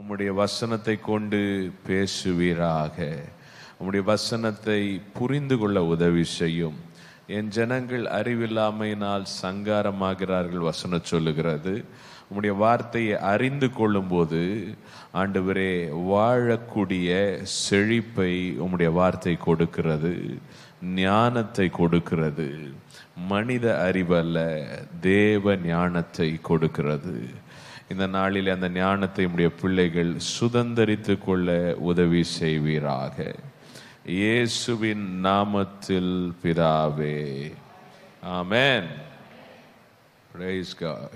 உம்முடைய வசனத்தை கொண்டு பேசுவீராக உம்முடைய வசனத்தை புரிந்து கொள்ள உதவி செய்யும் என் ஜனங்கள் அறிவில்லாமையினால் சங்காரமாகிறார்கள் வசனம் சொல்லுகிறது உம்முடைய வார்த்தையை அறிந்து கொள்ளும்போது ஆண்டவரே வாழக்கூடிய செழிப்பை உம்முடைய வார்த்தை கொடுக்கிறது ஞானத்தை கொடுக்கிறது மனித அறிவல்ல தேவ ஞானத்தை கொடுக்கிறது இந்த நாளில் அந்த ஞானத்தை உடைய பிள்ளைகள் சுதந்தரித்து கொள்ள உதவி செய்வீராக இயேசுவின் நாமத்தில் பிதாவே ஆமென் praise god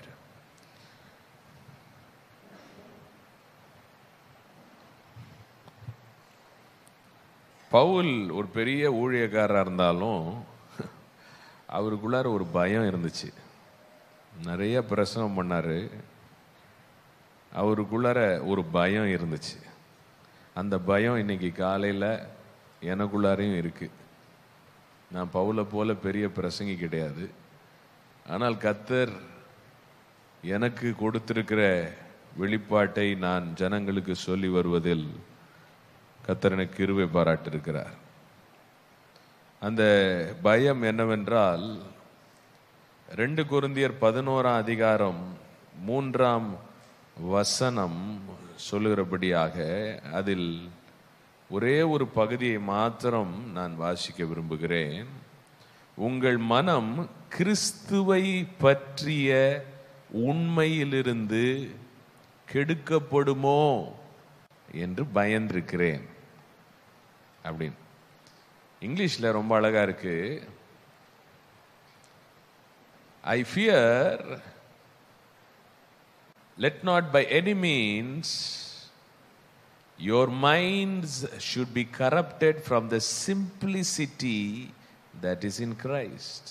பவுல் ஒரு பெரிய ஊழியக்காரராக இருந்தாலும் அவருக்குள்ளார ஒரு பயம் இருந்துச்சு நிறைய பிரசனம் பண்ணாரு அவருக்குள்ளார ஒரு பயம் இருந்துச்சு அந்த பயம் இன்னைக்கு காலையில் எனக்குள்ளாரையும் இருக்கு நான் பவுலை போல பெரிய பிரசங்கி கிடையாது ஆனால் கத்தர் எனக்கு கொடுத்திருக்கிற வெளிப்பாட்டை நான் ஜனங்களுக்கு சொல்லி வருவதில் கத்தர் எனக்கு கிருவை பாராட்டிருக்கிறார் அந்த பயம் என்னவென்றால் ரெண்டு குருந்தியர் பதினோராம் அதிகாரம் மூன்றாம் வசனம் சொல்லுகிறபடியாக அதில் ஒரே ஒரு பகுதியை மாத்திரம் நான் வாசிக்க விரும்புகிறேன் உங்கள் மனம் கிறிஸ்துவை பற்றிய உண்மையிலிருந்து கெடுக்கப்படுமோ என்று பயந்திருக்கிறேன் அப்படின்னு இங்கிலீஷ்ல ரொம்ப அழகா இருக்கு I fear let not by any means your minds should be corrupted from the simplicity that is in Christ.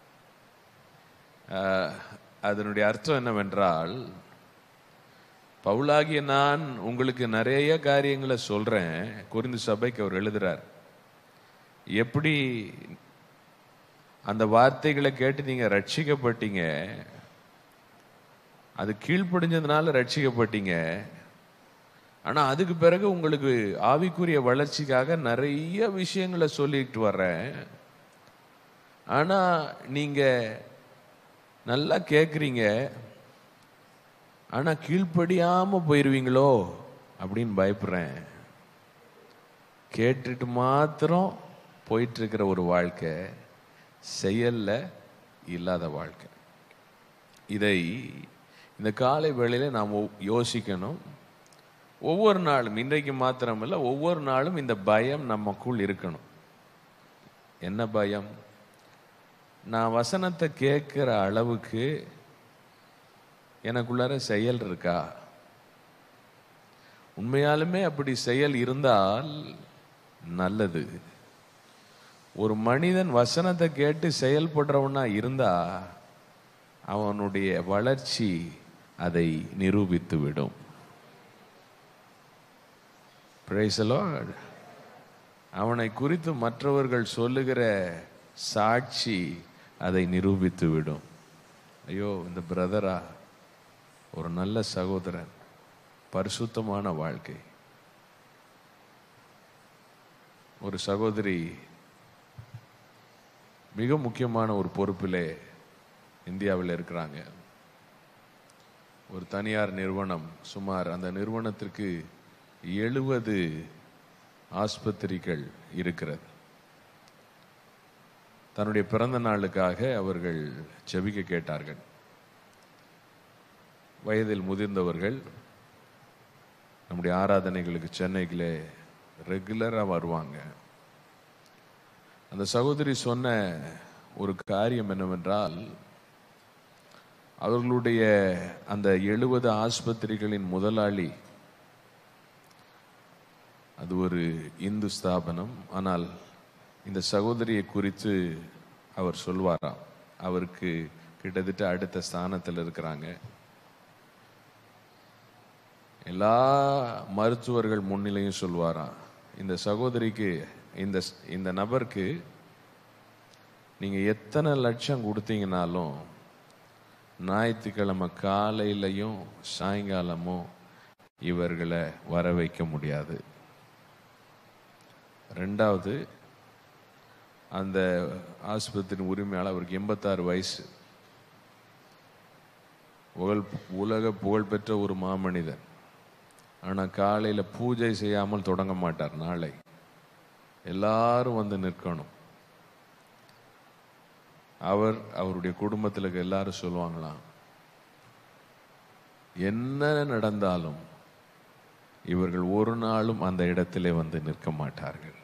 அஹ், அதனுடைய அர்த்தம் என்னவென்றால் பவுலாகிய நான் உங்களுக்கு நிறைய காரியங்களை சொல்றேன் குறிந்து சபைக்கு அவர் எழுதுறார் எப்படி அந்த வார்த்தைகளை கேட்டு நீங்க ரட்சிக்கப்பட்டீங்க அது கீழ்ப்படிஞ்சதுனால ரட்சிக்கப்பட்டீங்க ஆனா அதுக்கு பிறகு உங்களுக்கு ஆவிக்குரிய வளர்ச்சிக்காக நிறைய விஷயங்களை சொல்லிட்டு வர்றேன் ஆனா நீங்க நல்லா கேக்குறீங்க ஆனா கீழ்ப்படியாம போயிருவீங்களோ அப்படின்னு பயப்படுறேன் கேட்டுட்டு மாத்திரம் போயிட்டு இருக்கிற ஒரு வாழ்க்கை செயல்ல இல்லாத வாழ்க்கை இதை இந்த காலை வேளையில நாம் ஒ- யோசிக்கணும் ஒவ்வொரு நாளும் இன்றைக்கு மாத்திரமல்ல ஒவ்வொரு நாளும் இந்த பயம் நமக்குள் இருக்கணும் என்ன பயம் நான் வசனத்தை கேட்கிற அளவுக்கு எனக்குள்ளார செயல் இருக்கா உண்மையாலுமே அப்படி செயல் இருந்தால் நல்லது ஒரு மனிதன் வசனத்தை கேட்டு செயல்படுறவனா இருந்தா அவனுடைய வளர்ச்சி அதை நிரூபித்து விடும் Praise the Lord. அவனை குறித்து மற்றவர்கள் சொல்லுகிற சாட்சி அதை நிரூபித்து விடும் ஐயோ இந்த பிரதரா ஒரு நல்ல சகோதரன் பரிசுத்தமான வாழ்க்கை ஒரு சகோதரி மிக முக்கியமான ஒரு பொறுப்பிலே இந்தியாவில் இருக்கிறாங்க ஒரு தனியார் நிறுவனம் சுமார் அந்த நிறுவனத்திற்கு எழுபது ஆஸ்பத்திரிகள் இருக்கிறது தன்னுடைய பிறந்த நாளுக்காக அவர்கள் ஜெபிக்க கேட்டார்கள் வயதில் முதிர்ந்தவர்கள் நம்முடைய ஆராதனைகளுக்கு சென்னைக்குள்ளே ரெகுலராக வருவாங்க அந்த சகோதரி சொன்ன ஒரு காரியம் என்னவென்றால் அவர்களுடைய அந்த எழுபது ஆஸ்பத்திரிகளின் முதலாளி அது ஒரு இந்து ஸ்தாபனம் ஆனால் இந்த சகோதரியை குறித்து அவர் சொல்வாராம் அவருக்கு கிட்டத்தட்ட அடுத்த ஸ்தானத்தில் இருக்கிறாங்க எல்லா மருத்துவர்கள் முன்னிலையும் சொல்வாராம் இந்த சகோதரிக்கு இந்த இந்த நபருக்கு நீங்க எத்தனை லட்சம் கொடுத்தீங்கனாலும் ஞாயிற்றுக்கிழமை காலையிலையும் சாயங்காலமும் இவர்களை வர வைக்க முடியாது ரெண்டாவது அந்த ஆஸ்பத்திரி உரிமையாளர் அவருக்கு எண்பத்தாறு வயசு புகழ் உலக புகழ்பெற்ற ஒரு மாமனிதன் ஆனால் காலையில் பூஜை செய்யாமல் தொடங்க மாட்டார் நாளை எல்லாரும் வந்து நிற்கணும் அவர் அவருடைய குடும்பத்தில் இருக்க எல்லாரும் சொல்லுவாங்களாம் என்ன நடந்தாலும் இவர்கள் ஒரு நாளும் அந்த இடத்திலே வந்து நிற்க மாட்டார்கள்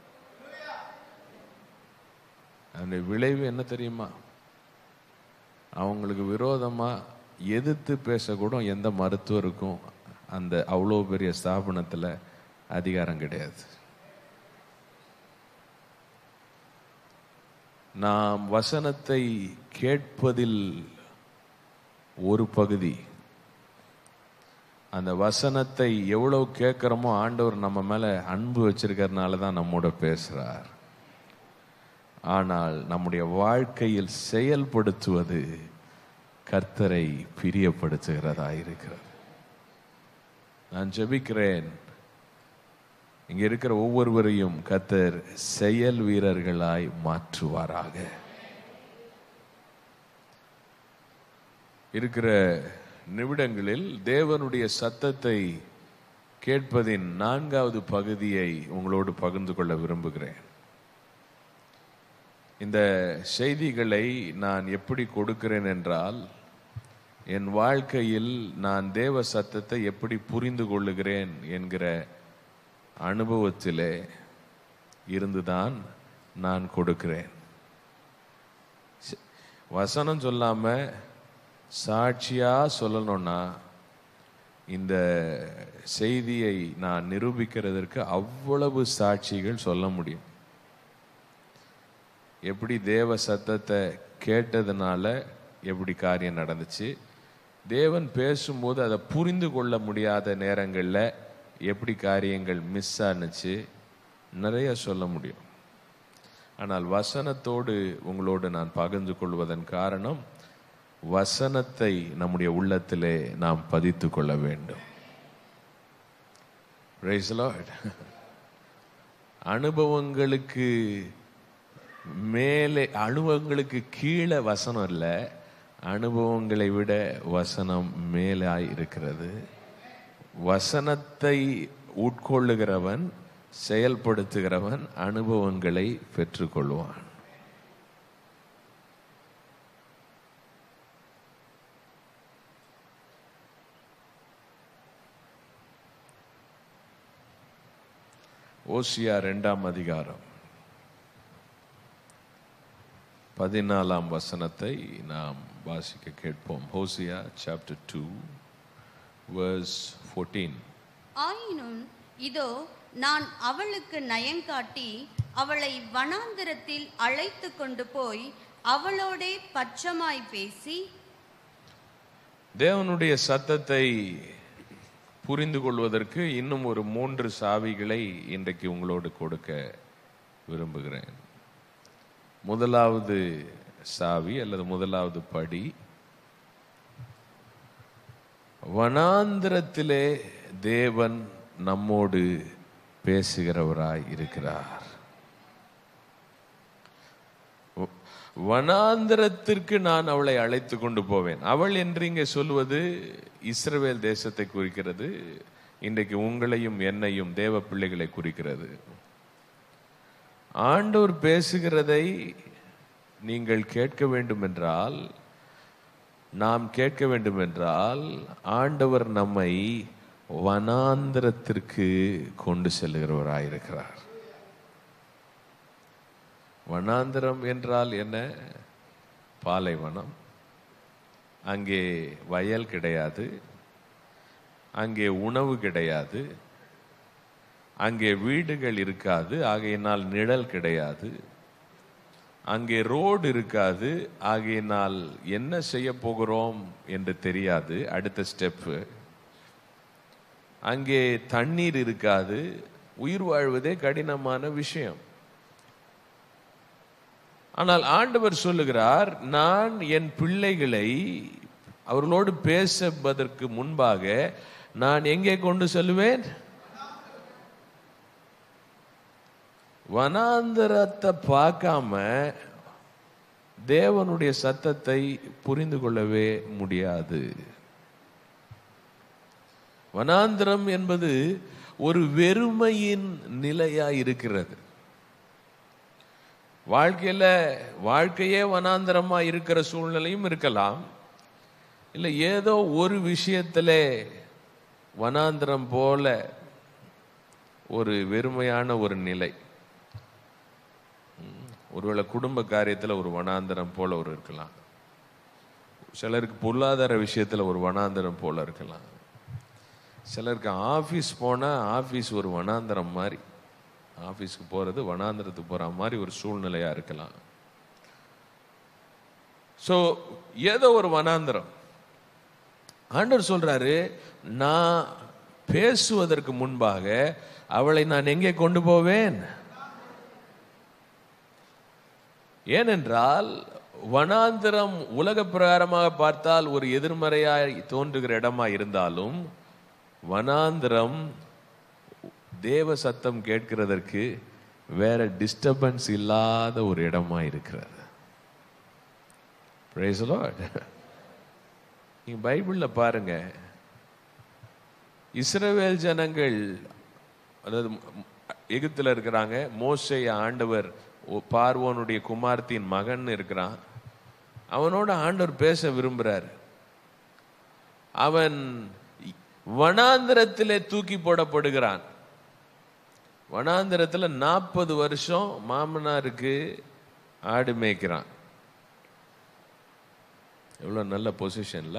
அதனுடைய விளைவு என்ன தெரியுமா அவங்களுக்கு விரோதமா எதிர்த்து பேசக்கூட எந்த மருத்துவருக்கும் அந்த அவ்வளோ பெரிய ஸ்தாபனத்தில் அதிகாரம் கிடையாது நாம் வசனத்தை கேட்பதில் ஒரு பகுதி அந்த வசனத்தை எவ்வளவு கேட்குறோமோ ஆண்டவர் நம்ம மேல அன்பு வச்சிருக்கறனால தான் நம்மோட பேசுறார் ஆனால் நம்முடைய வாழ்க்கையில் செயல்படுத்துவது கர்த்தரை பிரியப்படுத்துகிறதா இருக்கிறது நான் ஜெபிக்கிறேன் இங்க இருக்கிற ஒவ்வொருவரையும் கர்த்தர் செயல் வீரர்களாய் மாற்றுவாராக இருக்கிற நிமிடங்களில் தேவனுடைய சத்தத்தை கேட்பதின் நான்காவது பகுதியை உங்களோடு பகிர்ந்து கொள்ள விரும்புகிறேன் இந்த செய்திகளை நான் எப்படி கொடுக்கிறேன் என்றால் என் வாழ்க்கையில் நான் தேவ சத்தத்தை எப்படி புரிந்து கொள்ளுகிறேன் என்கிற அனுபவத்திலே இருந்துதான் நான் கொடுக்கிறேன் ச- வசனம் சொல்லாம சாட்சியா சொல்லணும்னா இந்த செய்தியை நான் நிரூபிக்கிறதற்கு அவ்வளவு சாட்சிகள் சொல்ல முடியும் எப்படி தேவ சத்தத்தை கேட்டதுனால எப்படி காரியம் நடந்துச்சு தேவன் பேசும்போது அதை புரிந்து கொள்ள முடியாத நேரங்களில் எப்படி காரியங்கள் மிஸ் ஆனுச்சு நிறைய சொல்ல முடியும் ஆனால் வசனத்தோடு உங்களோடு நான் பகிர்ந்து கொள்வதன் காரணம் வசனத்தை நம்முடைய உள்ளத்திலே நாம் பதித்து கொள்ள வேண்டும் Praise the Lord. அனுபவங்களுக்கு மேலே அனுபவங்களுக்கு கீழே வசனம் இல்லை அனுபவங்களை விட வசனம் மேலாய் இருக்கிறது வசனத்தை உட்கொள்ளுகிறவன் செயல்படுத்துகிறவன் அனுபவங்களை பெற்றுக்கொள்வான் ஓசியா ரெண்டாம் அதிகாரம் பதினாலாம் வசனத்தை நாம் வாசிக்க கேட்போம் Hosea chapter two verse fourteen ஆயினும் இதோ நான் அவளுக்கு நயங்காட்டி அவளை வனாந்தரத்தில் அழைத்து கொண்டு போய் அவளோடே பட்சமாய் பேசி தேவனுடைய சத்தத்தை புரிந்து கொள்வதற்கு இன்னும் ஒரு மூன்று சாவிகளை இன்றைக்கு உங்களோடு கொடுக்க விரும்புகிறேன் முதலாவது சாவி அல்லது முதலாவது படி வனாந்திரத்திலே தேவன் நம்மோடு பேசுகிறவராய் இருக்கிறார் வ- வனாந்திரத்திற்கு நான் அவளை அழைத்து கொண்டு போவேன் அவள் என்று இங்கே சொல்வது இஸ்ரவேல் தேசத்தை குறிக்கிறது இன்றைக்கு உங்களையும் என்னையும் தேவ பிள்ளைகளை குறிக்கிறது ஆண்டவர் பேசுகிறதை நீங்கள் கேட்க வேண்டும் என்றால் நாம் கேட்க வேண்டும் என்றால் ஆண்டவர் நம்மை வனாந்திரத்திற்கு கொண்டு செல்கிறவராயிருக்கிறார் வனாந்திரம் என்றால் என்ன பாலைவனம் அங்கே வயல் கிடையாது அங்கே உணவு கிடையாது அங்கே வீடுகள் இருக்காது ஆகையினால் நிழல் கிடையாது அங்கே ரோடு இருக்காது ஆகையினால் என்ன செய்ய போகிறோம் என்று தெரியாது அடுத்த ஸ்டெப்பு அங்கே தண்ணீர் இருக்காது உயிர் வாழ்வதே கடினமான விஷயம் ஆனால் ஆண்டவர் சொல்லுகிறார் நான் என் பிள்ளைகளை அவர்களோடு பேசுவதற்கு முன்பாக நான் எங்கே கொண்டு செல்வேன் வனாந்தரத்தை பார்க்காம தேவனுடைய சத்தத்தை புரிந்து கொள்ளவே முடியாது வனாந்திரம் என்பது ஒரு வெறுமையின் நிலையா இருக்கிறது வாழ்க்கையில வாழ்க்கையே வனாந்தரமா இருக்கிற சூழ்நிலையும் இருக்கலாம் இல்லை ஏதோ ஒரு விஷயத்துல வனாந்திரம் போல ஒரு வெறுமையான ஒரு நிலை ம், ஒருவேளை குடும்ப காரியத்துல ஒரு வனாந்தரம் போல ஒரு இருக்கலாம் சிலருக்கு பொருளாதார விஷயத்துல ஒரு வனாந்தரம் போல இருக்கலாம் சிலருக்கு ஆஃபீஸ் போனால் ஆஃபீஸ் ஒரு வனாந்தரம் மாதிரி ஆஃபீஸ்க்கு போகிறது வனாந்தரத்துக்கு போகிற மாதிரி ஒரு சூழ்நிலையாக இருக்கலாம் ஸோ ஏதோ ஒரு வனாந்தரம் ஆண்டவர் சொல்றாரு நான் பேசுவதற்கு முன்பாக அவளை நான் எங்கே கொண்டு போவேன் ஏனென்றால் வனாந்திரம் உலக பிரகாரமாக பார்த்தால் ஒரு எதிர்மறையாய் தோன்றுகிற இடமா இருந்தாலும் வனாந்திரம் தேவ சத்தம் கேட்கிறதற்கு வேற டிஸ்டர்பன்ஸ் இல்லாத ஒரு இடமா இருக்கிறது Praise the Lord. நீங்க பைபிள்ல பாருங்க இஸ்ரவேல் ஜனங்கள் அதாவது எகிப்துல இருக்கிறாங்க மோசே ஆண்டவர் ஒ- பார்வோனுடைய குமார்த்தியின் மகன் இருக்கிறான் அவனோட ஆண்டவர் பேச விரும்புறார் அவன் வனாந்திரத்திலே தூக்கி போடப்படுகிறான் வனாந்திரத்துல நாற்பது வருஷம் மாமனாருக்கு ஆடு மேய்க்கிறான் எவ்வளவு நல்ல பொசிஷன்ல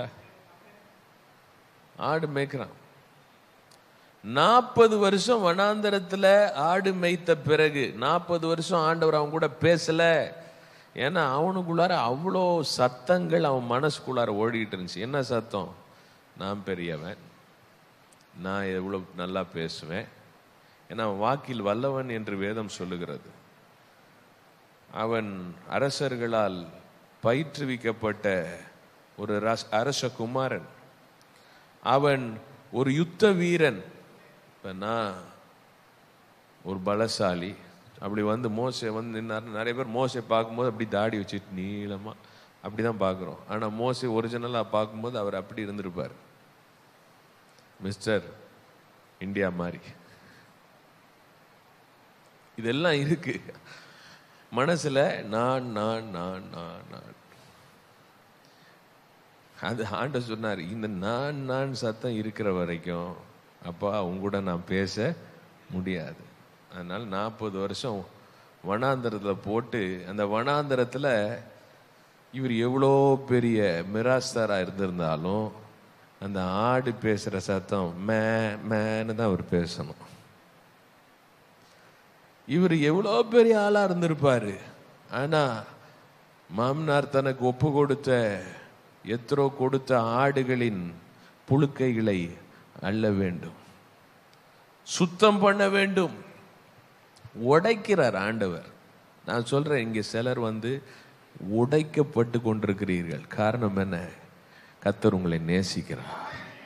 ஆடு மேய்க்கிறான் நாற்பது வருஷம் வனாந்தரத்துல ஆடு மேய்த்த பிறகு நாற்பது வருஷம் ஆண்டவர் அவன் கூட பேசல ஏன்னா அவனுக்குள்ளார அவ்வளோ சத்தங்கள் அவன் மனசுக்குள்ளார ஓடிட்டு இருந்துச்சு என்ன சத்தம் நான் பெரியவன் நான் எவ்வளோ நல்லா பேசுவேன் ஏன்னா அவன் வாக்கில் வல்லவன் என்று வேதம் சொல்லுகிறது அவன் அரசர்களால் பயிற்றுவிக்கப்பட்ட ஒரு ரஸ்- அரச குமாரன் அவன் ஒரு யுத்த வீரன் இப்ப நான் ஒரு பலசாலி அப்படி வந்து மோசை வந்து நின்னாரு நிறைய பேர் மோசை பார்க்கும்போது அப்படி தாடி வச்சுட்டு நீளமா அப்படிதான் பார்க்குறோம் ஆனா மோசை ஒரிஜினலாக பார்க்கும்போது அவர் அப்படி இருந்திருப்பார் மிஸ்டர் இந்தியா மாதிரி இதெல்லாம் இருக்கு மனசுல நான் நான் நான் நான் நான் அது ஆண்ட சொன்னார் இந்த நான் நான் சத்தம் இருக்கிற வரைக்கும் அப்பா உங்க கூட நான் பேச முடியாது அதனால நாற்பது வருஷம் வனாந்தரத்துல போட்டு அந்த வனாந்தரத்துல இவர் எவ்வளோ பெரிய மிராஸ்தாரா இருந்திருந்தாலும் அந்த ஆடு பேசுற சத்தம் மே மேன்னு தான் அவர் பேசணும் இவர் எவ்வளோ பெரிய ஆளா இருந்திருப்பாரு ஆனா மாமனார் தனக்கு ஒப்பு கொடுத்த எத்தரோ கொடுத்த ஆடுகளின் புழுக்கைகளை அள்ள வேண்டும் சுத்தம் பண்ண வேண்டும் உடைக்கிறார் ஆண்டவர் நான் சொல்றேன் இங்க சிலர் வந்து உடைக்கப்பட்டு கொண்டிருக்கிறீர்கள் காரணம் என்ன கத்தர் உங்களை நேசிக்கிறார்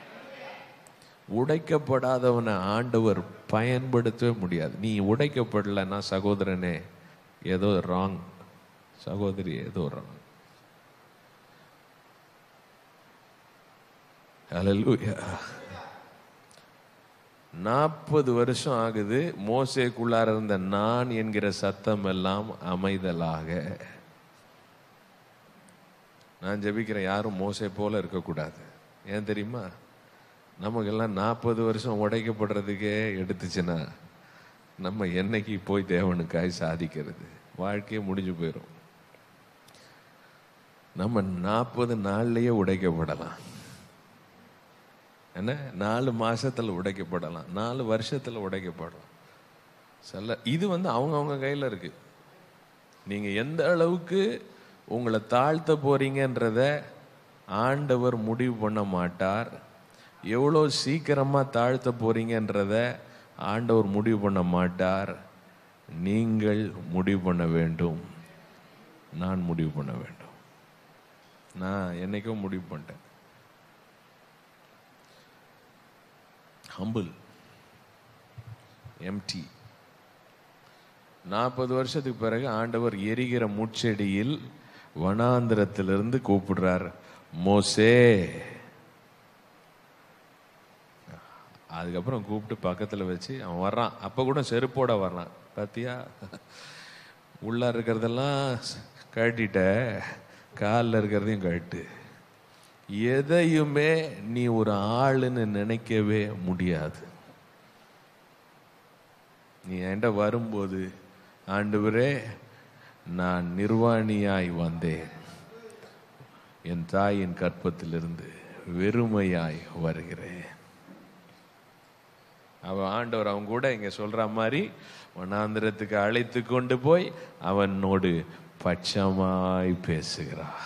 உடைக்கப்படாதவனை ஆண்டவர் பயன்படுத்தவே முடியாது நீ உடைக்கப்படலைன்னா சகோதரனே ஏதோ ராங் சகோதரி ஏதோ ராங் ஹalleluya நாற்பது வருஷம் ஆகுது மோசேக்குள்ளார இருந்த நான் என்கிற சத்தம் எல்லாம் அமைதலாக நான் ஜெபிக்கிறேன் யாரும் மோசே போல இருக்கக்கூடாது ஏன் தெரியுமா நமக்கெல்லாம் நாற்பது வருஷம் உடைக்கப்படுறதுக்கே எடுத்துச்சுன்னா நம்ம என்னைக்கு போய் தேவனுக்காய் சாதிக்கிறது வாழ்க்கையே முடிஞ்சு போயிடும் நம்ம நாற்பது நாள்லயே உடைக்கப்படலாம் என்ன நாலு மாசத்துல உடைக்கப்படலாம் நாலு வருஷத்துல உடைக்கப்படலாம் சில இது வந்து அவங்க அவங்க கையில இருக்கு நீங்க எந்த அளவுக்கு உங்களை தாழ்த்த போறீங்கன்றத ஆண்டவர் முடிவு பண்ண மாட்டார் எவ்வளோ சீக்கிரமா தாழ்த்த போறீங்கன்றத ஆண்டவர் முடிவு பண்ண மாட்டார் நீங்கள் முடிவு பண்ண வேண்டும் நான் முடிவு பண்ண வேண்டும் நான் என்னைக்கோ முடிவு பண்ணிட்டேன் ஹம்பிள் எம்டி நாற்பது வருஷத்துக்கு பிறகு ஆண்டவர் எரிகிற முட்செடியில் வனாந்திரத்திலிருந்து கூப்பிடுறார் மோசே அதுக்கப்புறம் கூப்பிட்டு பக்கத்துல வச்சு அவன் வர்றான் அப்ப கூட செருப்போட வர்றான் பாத்தியா உள்ள இருக்கிறதெல்லாம் கழட்டிட்ட காலில் இருக்கிறதையும் கழட்டு எதையுமே நீ ஒரு ஆளுன்னு நினைக்கவே முடியாது நீ என்கிட்ட வரும்போது ஆண்டவரே நான் நிர்வாணியாய் வந்தேன் என் தாயின் கற்பத்திலிருந்து வெறுமையாய் வருகிறேன் அவன் ஆண்டவர் அவன் கூட இங்க சொல்ற மாதிரி வனாந்திரத்துக்கு அழைத்து கொண்டு போய் அவனோடு பட்சமாய் பேசுகிறார்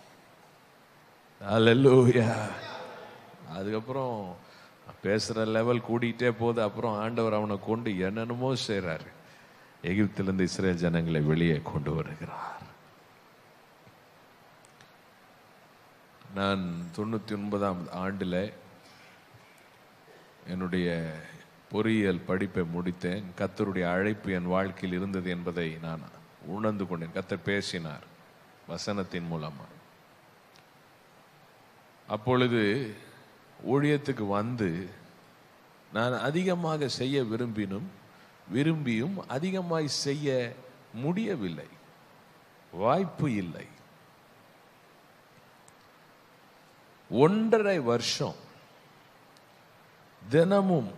அல்லேலூயா அதுக்கப்புறம் பேசுற லெவல் கூடிட்டே போகுது அப்புறம் ஆண்டவர் அவனை கொண்டு என்னென்னமோ செய்றாரு எகிப்திலிருந்து இஸ்ரேல் ஜனங்களை வெளியே கொண்டு வருகிறார் நான் தொண்ணூத்தி ஒன்பதாம் ஆண்டுல என்னுடைய பொறியியல் படிப்பை முடித்தேன் கத்தருடைய அழைப்பு என் வாழ்க்கையில் இருந்தது என்பதை நான் உணர்ந்து கொண்டேன் கத்தர் பேசினார் வசனத்தின் மூலமா அப்பொழுது ஊழியத்துக்கு வந்து நான் அதிகமாக செய்ய விரும்பினும் விரும்பியும் அதிகமாய் செய்ய முடியவில்லை வாய்ப்பு இல்லை ஒன்றரை வருஷம் தினமும்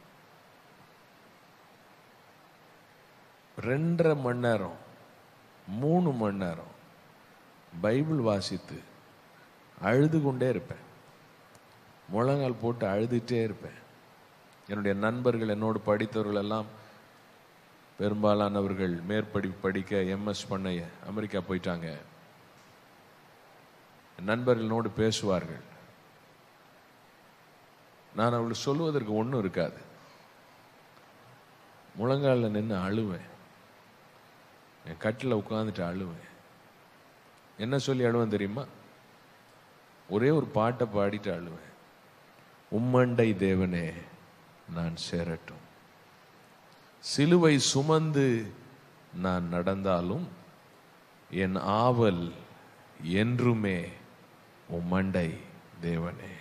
ரெண்டரை மணி நேரம் மூணு மணி நேரம் பைபிள் வாசித்து அழுது கொண்டே இருப்பேன் முழங்கால் போட்டு அழுதுட்டே இருப்பேன் என்னுடைய நண்பர்கள் என்னோடு படித்தவர்கள் எல்லாம் பெரும்பாலானவர்கள் மேற்படிப்பு படிக்க எம்எஸ் பண்ண அமெரிக்கா போயிட்டாங்க என் நண்பர்களோடு பேசுவார்கள் நான் அவளுக்கு சொல்லுவதற்கு ஒன்றும் இருக்காது முழங்காலில் நின்று அழுவேன் என் கட்டில் உட்காந்துட்டு அழுவேன் என்ன சொல்லி அழுவேன் தெரியுமா ஒரே ஒரு பாட்டை பாடிட்டு அழுவேன் உம்மண்டை தேவனே நான் சேரட்டும் சிலுவை சுமந்து நான் நடந்தாலும் என் ஆவல் என்றுமே உம்மண்டை தேவனே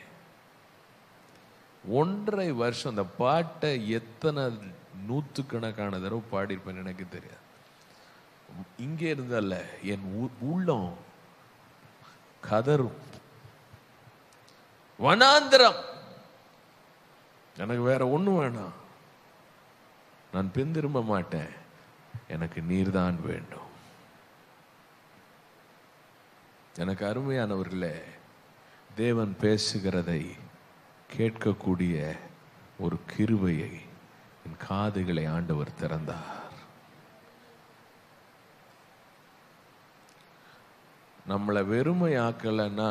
ஒன்றரை வருஷம் அந்த பாட்டை எத்தனை நூற்றுக்கணக்கான தடவை பாடியிருப்பேன் எனக்கு தெரியாது இங்கே இருந்தல்ல என் உ- உள்ளம் கதறும் வனாந்திரம் எனக்கு வேற ஒண்ணும் வேணாம் நான் பின் திரும்ப மாட்டேன் எனக்கு நீர்தான் வேண்டும் எனக்கு அருமையானவர்களே தேவன் பேசுகிறதை கேட்கக்கூடிய ஒரு கிருபையை என் காதுகளை ஆண்டவர் திறந்தார் நம்மளை வெறுமையாக்கலைன்னா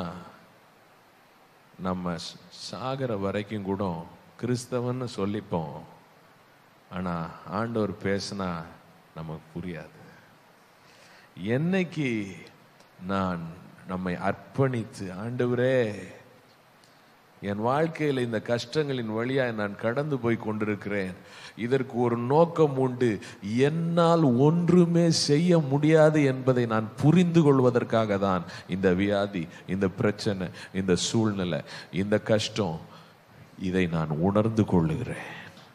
நம்ம ச- சாகிற வரைக்கும் கூட கிறிஸ்தவன்னு சொல்லிப்போம் ஆனா ஆண்டவர் பேசினா நமக்கு புரியாது என்னைக்கு நான் நம்மை அர்ப்பணித்து ஆண்டவரே என் வாழ்க்கையில் இந்த கஷ்டங்களின் வழியாய் நான் கடந்து போய் கொண்டிருக்கிறேன் இதற்கு ஒரு நோக்கம் உண்டு என்னால் ஒன்றுமே செய்ய முடியாது என்பதை நான் புரிந்து கொள்வதற்காக தான் இந்த வியாதி இந்த பிரச்சனை இந்த சூழ்நிலை இந்த கஷ்டம் இதை நான் உணர்ந்து கொள்ளுகிறேன்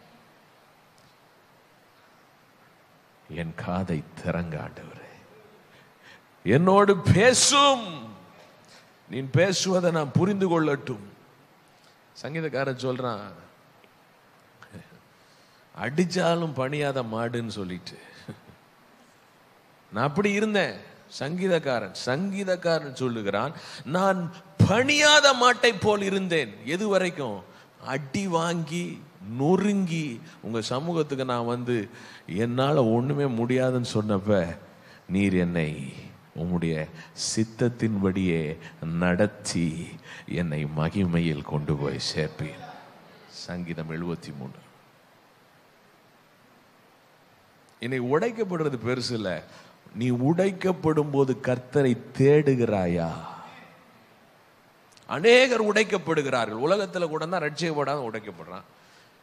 என் காதை திறங்க ஆண்டவரே என்னோடு பேசும் நீ பேசுவதை நான் புரிந்து கொள்ளட்டும் சங்கீதக்காரன் சொல்றான் அடிச்சாலும் பணியாத மாடுன்னு சொல்லிட்டு நான் அப்படி இருந்தேன் சங்கீதக்காரன் சங்கீதக்காரன் சொல்லுகிறான் நான் பணியாத மாட்டை போல் இருந்தேன் எது வரைக்கும் அடி வாங்கி நொறுங்கி உங்க சமூகத்துக்கு நான் வந்து என்னால ஒண்ணுமே முடியாதுன்னு சொன்னப்ப நீர் என்னை உம்முடைய சித்தத்தின்படியே நடத்தி என்னை மகிமையில் கொண்டு போய் சேர்ப்பீர் சங்கீதம் எழுபத்தி மூணு இன்னைக்கு உடைக்கப்படுறது பெருசு இல்ல நீ உடைக்கப்படும் போது கர்த்தரை தேடுகிறாயா அநேகர் உடைக்கப்படுகிறார்கள் உலகத்துல கூட தான் ரட்சிக்கப்படாத உடைக்கப்படுறான்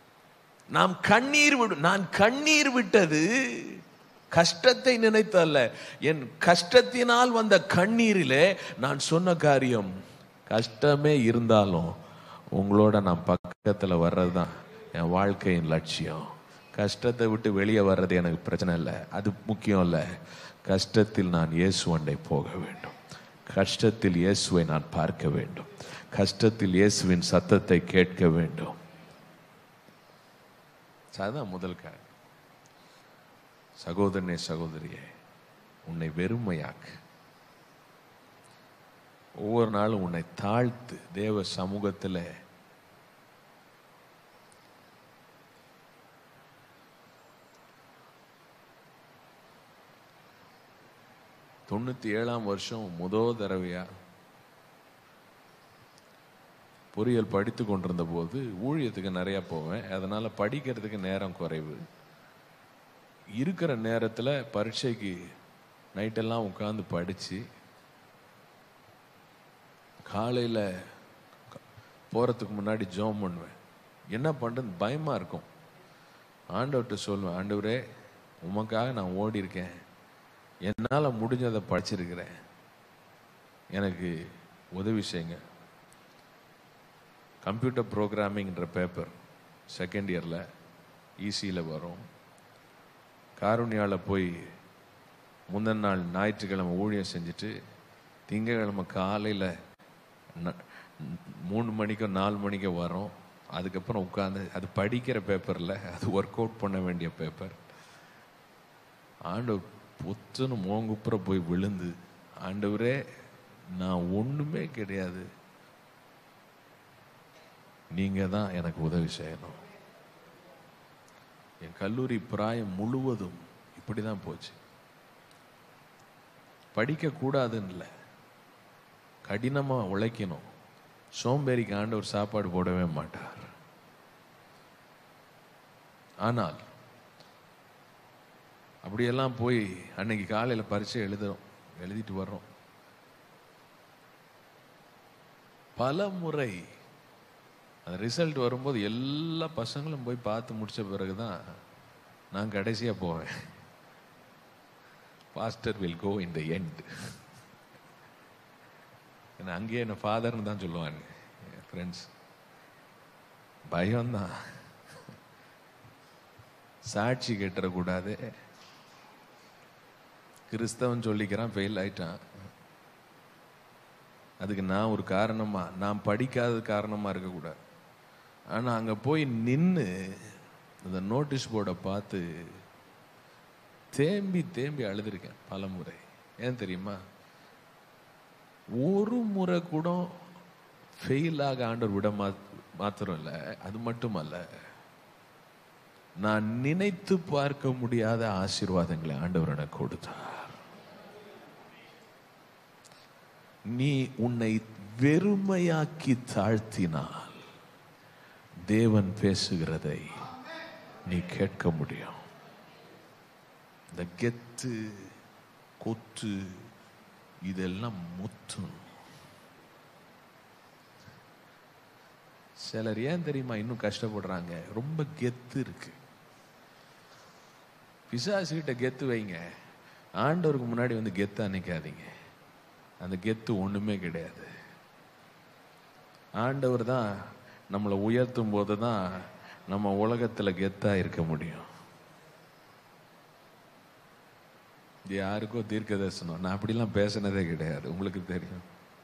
நாம் கண்ணீர் விடு நான் கண்ணீர் விட்டது கஷ்டத்தை நினைத்தல்ல என் கஷ்டத்தினால் வந்த கண்ணீரிலே நான் சொன்ன காரியம் கஷ்டமே இருந்தாலும் உங்களோட நான் பக்கத்துல வர்றதுதான் என் வாழ்க்கையின் லட்சியம் கஷ்டத்தை விட்டு வெளியே வர்றது எனக்கு பிரச்சனை இல்லை அது முக்கியம் இல்லை கஷ்டத்தில் நான் இயேசுவண்டை போக வேண்டும் கஷ்டத்தில் இயேசுவை நான் பார்க்க வேண்டும் கஷ்டத்தில் இயேசுவின் சத்தத்தை கேட்க வேண்டும் அதுதான் முதல் காரியம் சகோதரனே சகோதரியே உன்னை வெறுமையாக்கு ஒவ்வொரு நாளும் உன்னை தாழ்த்து தேவ சமூகத்தில் தொண்ணூத்தி ஏழாம் வருஷம் முதல் தடவையா பொறியியல் படித்து கொண்டிருந்த போது ஊழியத்துக்கு நிறைய போவேன் அதனால படிக்கிறதுக்கு நேரம் குறைவு இருக்கிற நேரத்தில் பரீட்சைக்கு நைட்டெல்லாம் உட்காந்து படித்து காலையில் போகிறதுக்கு முன்னாடி ஜோம் பண்ணுவேன் என்ன பண்ணுறது பயமாக இருக்கும் ஆண்டவர்கிட்ட சொல்லுவேன் ஆண்டவரே உமக்காக நான் ஓடி இருக்கேன் என்னால் முடிஞ்சதை படிச்சிருக்கிறேன் எனக்கு உதவி செய்யுங்க கம்ப்யூட்டர் ப்ரோக்ராமிங்ன்ற பேப்பர் செகண்ட் இயரில் ஈஸியில் வரும் காருண்யாவில் போய் முந்தின நாள் ஞாயிற்றுக்கிழமை ஊழியம் செஞ்சுட்டு திங்கக்கிழமை காலையில் மூணு மணிக்கோ நாலு மணிக்கோ வரும் அதுக்கப்புறம் உட்காந்து அது படிக்கிற பேப்பரில் அது ஒர்க் அவுட் பண்ண வேண்டிய பேப்பர் ஆண்டவர் பொத்துன்னு மோங்குப்புற போய் விழுந்து ஆண்டவரே நான் ஒன்றுமே கிடையாது நீங்க தான் எனக்கு உதவி செய்யணும் என் கல்லூரி பிராயம் முழுவதும் இப்படி தான் போச்சு படிக்க கூடாதுன்னு இல்லை கடினமா உழைக்கணும் சோம்பேறிக்கு ஆண்டவர் சாப்பாடு போடவே மாட்டார் ஆனால் அப்படியெல்லாம் போய் அன்னைக்கு காலையில் பரீட்சை எழுதுறோம் எழுதிட்டு வர்றோம் பல முறை அந்த ரிசல்ட் வரும்போது எல்லா பசங்களும் போய் பார்த்து முடிச்ச பிறகுதான் நான் கடைசியா போவேன் pastor will go in the end என்ன அங்கேயே என்ன ஃபாதர்னு தான் சொல்லுவாங்க ஃப்ரெண்ட்ஸ் பயம்தான் சாட்சி கெட்டுறக்கூடாது கிறிஸ்தவன் சொல்லிக்கிறான் ஃபெயில் ஆயிட்டான் அதுக்கு நான் ஒரு காரணமா நான் படிக்காத காரணமா இருக்கக்கூடாது ஆனா அங்க போய் நின்று அந்த நோட்டீஸ் போர்டை பார்த்து தேம்பி தேம்பி அழுதுருக்கேன் பல முறை ஏன் தெரியுமா ஒரு முறை கூட ஃபெயில் ஆக ஆண்டவர் விட மாத்திரம் இல்லை அது மட்டுமல்ல நான் நினைத்து பார்க்க முடியாத ஆசீர்வாதங்களை ஆண்டவர் எனக்கு கொடுத்தார் நீ உன்னை வெறுமையாக்கி தாழ்த்தினால் தேவன் பேசுகிறதை நீ கேட்க முடியும் இந்த கெத்து கொத்து இதெல்லாம் முத்தும் சிலர் ஏன் தெரியுமா இன்னும் கஷ்டப்படுறாங்க ரொம்ப கெத்து இருக்கு பிசாசு கிட்ட கெத்து வைங்க ஆண்டவருக்கு முன்னாடி வந்து கெத்தா நிக்காதீங்க அந்த கெத்து ஒண்ணுமே கிடையாது ஆண்டவர் தான் நம்மளை உயர்த்தும் போது தான் நம்ம உலகத்துல கெத்தா இருக்க முடியும் இது யாருக்கோ தீர்க்க தரிசனம் நான் அப்படிலாம் பேசினதே கிடையாது உங்களுக்கு தெரியும்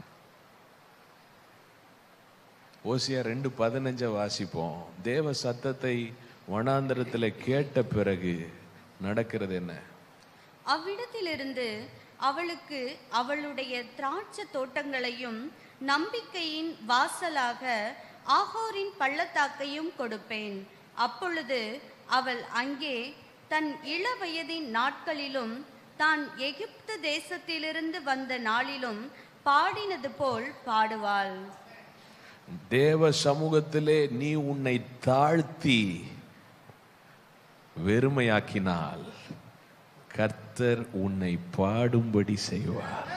ஓசியா ரெண்டு பதினஞ்ச வாசிப்போம் தேவ சத்தத்தை வனாந்தரத்துல கேட்ட பிறகு நடக்கிறது என்ன அவ்விடத்திலிருந்து அவளுக்கு அவளுடைய திராட்சை தோட்டங்களையும் நம்பிக்கையின் வாசலாக ஆகோரின் பள்ளத்தாக்கையும் கொடுப்பேன் அப்பொழுது அவள் அங்கே தன் இளவயதின் நாட்களிலும் தான் எகிப்து தேசத்திலிருந்து வந்த நாளிலும் பாடினது போல் பாடுவாள் தேவ சமூகத்திலே நீ உன்னை தாழ்த்தி வெறுமையாக்கினால் கர்த்தர் உன்னை பாடும்படி செய்வார்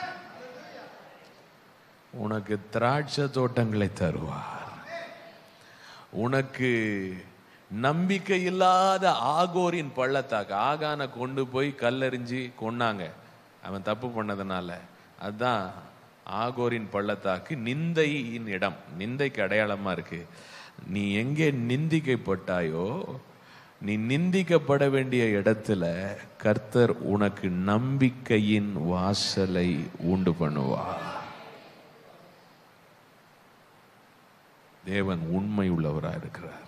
உனக்கு திராட்சை தோட்டங்களை தருவார் உனக்கு நம்பிக்கை இல்லாத ஆகோரின் பள்ளத்தாக்கு ஆகான கொண்டு போய் கல்லெறிஞ்சு கொன்னாங்க அவன் தப்பு பண்ணதுனால அதுதான் ஆகோரின் பள்ளத்தாக்கு நிந்தையின் இடம் நிந்தைக்கு அடையாளமா இருக்கு நீ எங்கே நிந்திக்கப்பட்டாயோ நீ நிந்திக்கப்பட வேண்டிய இடத்துல கர்த்தர் உனக்கு நம்பிக்கையின் வாசலை உண்டு பண்ணுவார் தேவன் உண்மை உள்ளவரா இருக்கிறார்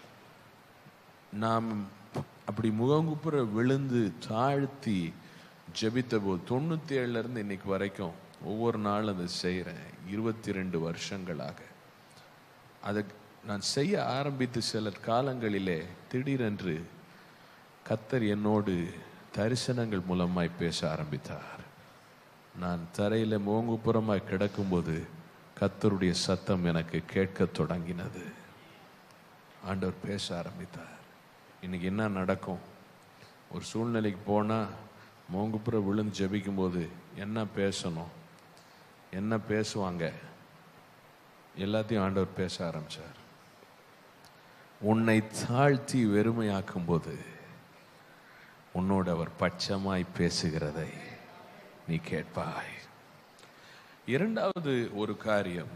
நாம் அப்படி முகங்குப்புற விழுந்து தாழ்த்தி ஜெபித்த போது தொண்ணூத்தி ஏழுல இருந்து இன்னைக்கு வரைக்கும் ஒவ்வொரு நாளும் அதை செய்கிறேன் இருபத்தி ரெண்டு வருஷங்களாக அதை நான் செய்ய ஆரம்பித்து சில காலங்களிலே திடீரென்று கத்தர் என்னோடு தரிசனங்கள் மூலமாய் பேச ஆரம்பித்தார் நான் தரையில மோங்குப்புறமாய் கிடக்கும்போது கத்தருடைய சத்தம் எனக்கு கேட்கத் தொடங்கினது ஆண்டவர் பேச ஆரம்பித்தார் இன்னைக்கு என்ன நடக்கும் ஒரு சூழ்நிலைக்கு போனால் மோங்குப்புற விழுந்து ஜெபிக்கும்போது என்ன பேசணும் என்ன பேசுவாங்க எல்லாத்தையும் ஆண்டவர் பேச ஆரம்பிச்சார் உன்னை தாழ்த்தி வெறுமையாக்கும் போது உன்னோடு அவர் பட்சமாய் பேசுகிறதை நீ கேட்பாய் இரண்டாவது ஒரு காரியம்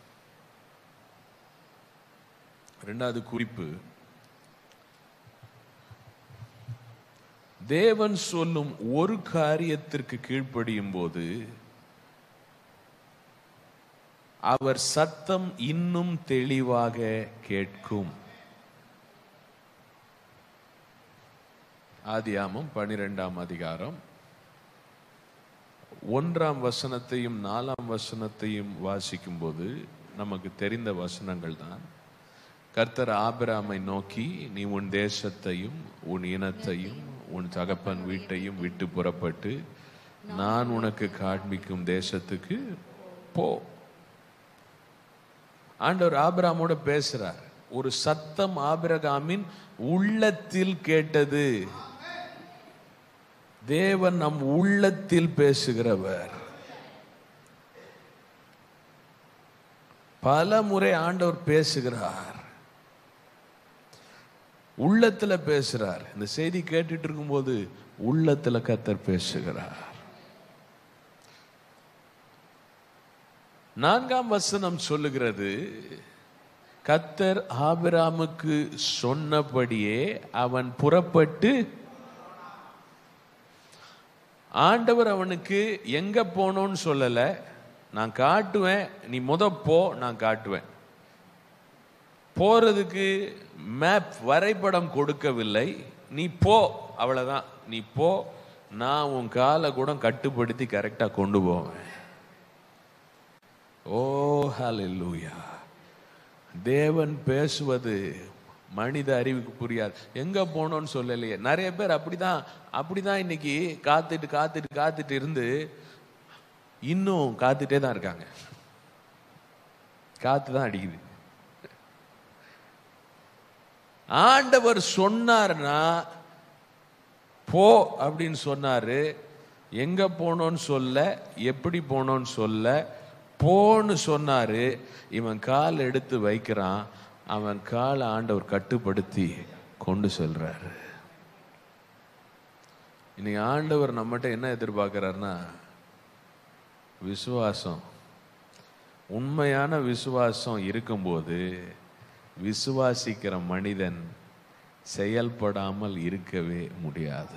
இரண்டாவது குறிப்பு தேவன் சொல்லும் ஒரு காரியத்திற்கு கீழ்ப்படியும் போது அவர் சத்தம் இன்னும் தெளிவாக கேட்கும் ஆதியாமம் பனிரெண்டாம் அதிகாரம் ஒன்றாம் வசனத்தையும் நாலாம் வசனத்தையும் வாசிக்கும் போது நமக்கு தெரிந்த வசனங்கள் தான் கர்த்தர் ஆபிராமை நோக்கி நீ உன் தேசத்தையும் உன் இனத்தையும் உன் தகப்பன் வீட்டையும் விட்டு புறப்பட்டு நான் உனக்கு காண்பிக்கும் தேசத்துக்கு போ ஆண்டவர் ஆபிராமோட பேசுறார் ஒரு சத்தம் ஆபிரகாமின் உள்ளத்தில் கேட்டது தேவன் நம் உள்ளத்தில் பேசுகிறவர் பல முறை ஆண்டவர் பேசுகிறார் உள்ளத்துல பேசுறார் இந்த செய்தி கேட்டுட்டு இருக்கும்போது உள்ளத்துல கத்தர் பேசுகிறார் நான்காம் வசனம் சொல்லுகிறது கத்தர் ஆபிராமுக்கு சொன்னபடியே அவன் புறப்பட்டு ஆண்டவர் அவனுக்கு எங்க போனோன்னு சொல்லல நான் காட்டுவேன் நீ முத போ நான் காட்டுவேன் போறதுக்கு மேப் வரைபடம் கொடுக்கவில்லை நீ போ அவ்வளவுதான் நீ போ நான் உன் காலை கூட கட்டுப்படுத்தி கரெக்டா கொண்டு போவேன் ஓ ஹalleluya தேவன் பேசுவது மனித அறிவுக்கு புரியாது எங்க போனோம்னு சொல்லலையே நிறைய பேர் அப்படிதான் அப்படிதான் இன்னைக்கு காத்துட்டு காத்துட்டு காத்துட்டு இருந்து இன்னும் காத்துட்டே தான் இருக்காங்க காத்து தான் அடிக்குது ஆண்டவர் சொன்னார்னா போ அப்படின்னு சொன்னாரு எங்க போனோன்னு சொல்ல எப்படி போனோன்னு சொல்ல போன்னு சொன்னாரு இவன் கால் எடுத்து வைக்கிறான் அவன் காலை ஆண்டவர் கட்டுப்படுத்தி கொண்டு செல்றாரு இன்னைக்கு ஆண்டவர் நம்மகிட்ட என்ன எதிர்பார்க்கிறாருன்னா விசுவாசம் உண்மையான விசுவாசம் இருக்கும்போது விசுவாசிக்கிற மனிதன் செயல்படாமல் இருக்கவே முடியாது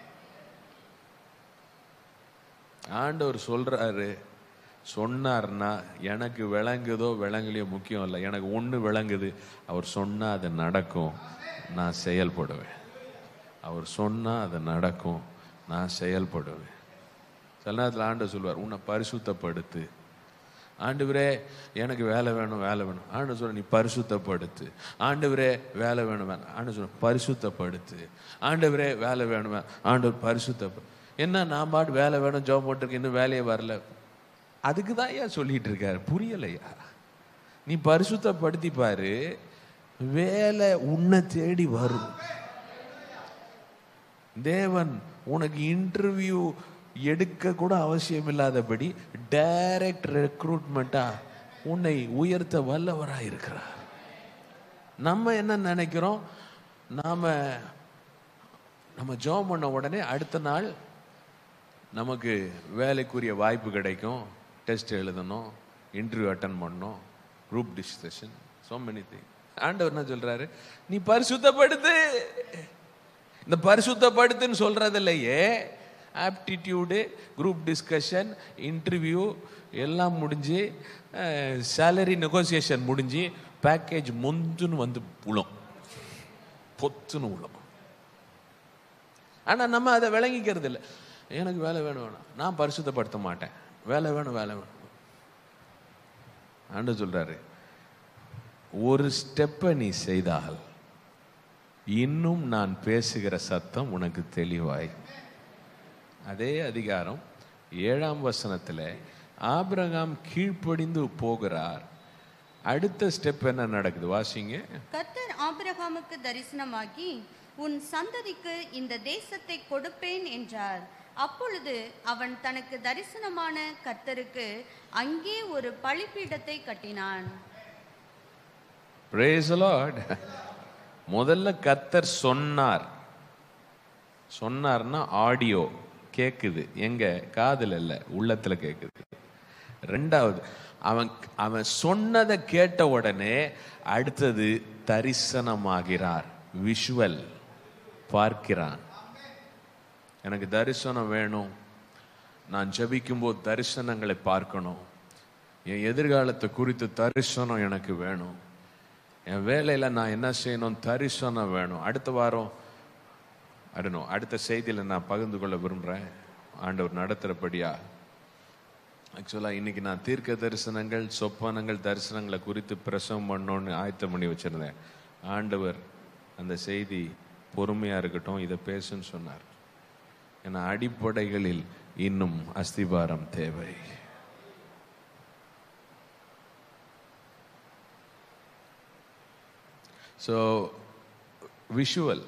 ஆண்டவர் சொல்றாரு சொன்னார்னா எனக்கு விளங்குதோ விளங்கலையோ முக்கியம் இல்லை எனக்கு ஒன்று விளங்குது அவர் சொன்னா அது நடக்கும் நான் செயல்படுவேன் அவர் சொன்னா அது நடக்கும் நான் செயல்படுவேன் சில நேரத்தில் ஆண்டு சொல்வார் உன்னை பரிசுத்தப்படுத்து ஆண்டவரே எனக்கு வேலை வேணும் வேலை வேணும் ஆண்டு சொல்ற நீ பரிசுத்தப்படுத்து ஆண்டவரே வேலை வேணும் வேணும் ஆண்டு சொல்ற பரிசுத்தப்படுத்து ஆண்டவரே வேலை வேணும் வே- ஆண்டவர் பரிசுத்த என்ன நான் பாட்டு வேலை வேணும் ஜாப் போட்டிருக்கேன் இன்னும் வேலையே வரல அதுக்கு தான் ஏன் சொல்லிட்டு இருக்காரு புரியலையா நீ பரிசுத்தப்படுத்தி பாரு வேலை உன்னை தேடி வரும் தேவன் உனக்கு இன்டர்வியூ எடுக்க கூட அவசியம் இல்லாதபடி டைரக்ட் ரெக்ரூட்மெண்ட்டா உன்னை உயர்த்த வல்லவராக இருக்கிறார் நம்ம என்ன நினைக்கிறோம் நாம நம்ம ஜெபம் பண்ண உடனே அடுத்த நாள் நமக்கு வேலைக்குரிய வாய்ப்பு கிடைக்கும் டெஸ்ட் எழுதணும் இன்டர்வியூ அட்டன் பண்ணணும் group discussion so many things ஆண்டவர் என்ன சொல்றாரு நீ பரிசுத்தப்படுத்து இந்த பரிசுத்தப்படுத்துன்னு சொல்றது இல்லையே ஆப்டிடியூடு குரூப் டிஸ்கஷன் இன்டர்வியூ எல்லாம் முடிஞ்சு சேலரி நெகோசியேஷன் முடிஞ்சு பேக்கேஜ் முந்துன்னு வந்து உளும் பொத்துன்னு உளும் ஆனா நம்ம அதை விளங்கிக்கிறது இல்லை எனக்கு வேலை வேணும் வேணும் நான் பரிசுத்தப்படுத்த மாட்டேன் வேலை வேணும் வேலை வேணும் ஆண்டு சொல்றாரு ஒரு ஸ்டெப்பை நீ செய்தால் இன்னும் நான் பேசுகிற சத்தம் உனக்கு தெளிவாய் அதே அதிகாரம் ஏழாம் வசனத்துல ஆபிரகாம் கீழ்ப்படிந்து போகிறார் அடுத்த ஸ்டெப் என்ன நடக்குது வாசிங்க கர்த்தர் ஆபிரகாமுக்கு தரிசனமாகி உன் சந்ததிக்கு இந்த தேசத்தை கொடுப்பேன் என்றார் அப்பொழுது அவன் தனக்கு தரிசனமான கர்த்தருக்கு அங்கே ஒரு பலிபீடத்தை கட்டினான் Praise the Lord. முதல்ல கத்தர் சொன்னார் சொன்னார்னா ஆடியோ கேக்குது எங்க காதுல இல்ல உள்ளத்துல கேக்குது ரெண்டாவது அவன் அவன் சொன்னதை கேட்ட உடனே அடுத்தது தரிசனமாகிறார் விஷுவல் பார்க்கிறான் எனக்கு தரிசனம் வேணும் நான் ஜெபிக்கும்போது தரிசனங்களை பார்க்கணும் என் எதிர்காலத்தை குறித்து தரிசனம் எனக்கு வேணும் என் வேலையில் நான் என்ன செய்யணும் தரிசனம் வேணும் அடுத்த வாரம் அடுணும் அடுத்த செய்தியில் நான் பகிர்ந்து கொள்ள விரும்புகிறேன் ஆண்டவர் நடத்துகிறபடியா ஆக்சுவலாக இன்னைக்கு நான் தீர்க்க தரிசனங்கள் சொப்பனங்கள் தரிசனங்களை குறித்து பிரசவம் பண்ணோன்னு ஆயத்தம் பண்ணி வச்சிருந்தேன் ஆண்டவர் அந்த செய்தி பொறுமையாக இருக்கட்டும் இதை பேசுன்னு சொன்னார் ஏன்னா அடிப்படைகளில் இன்னும் அஸ்திபாரம் தேவை ஸோ விஷுவல்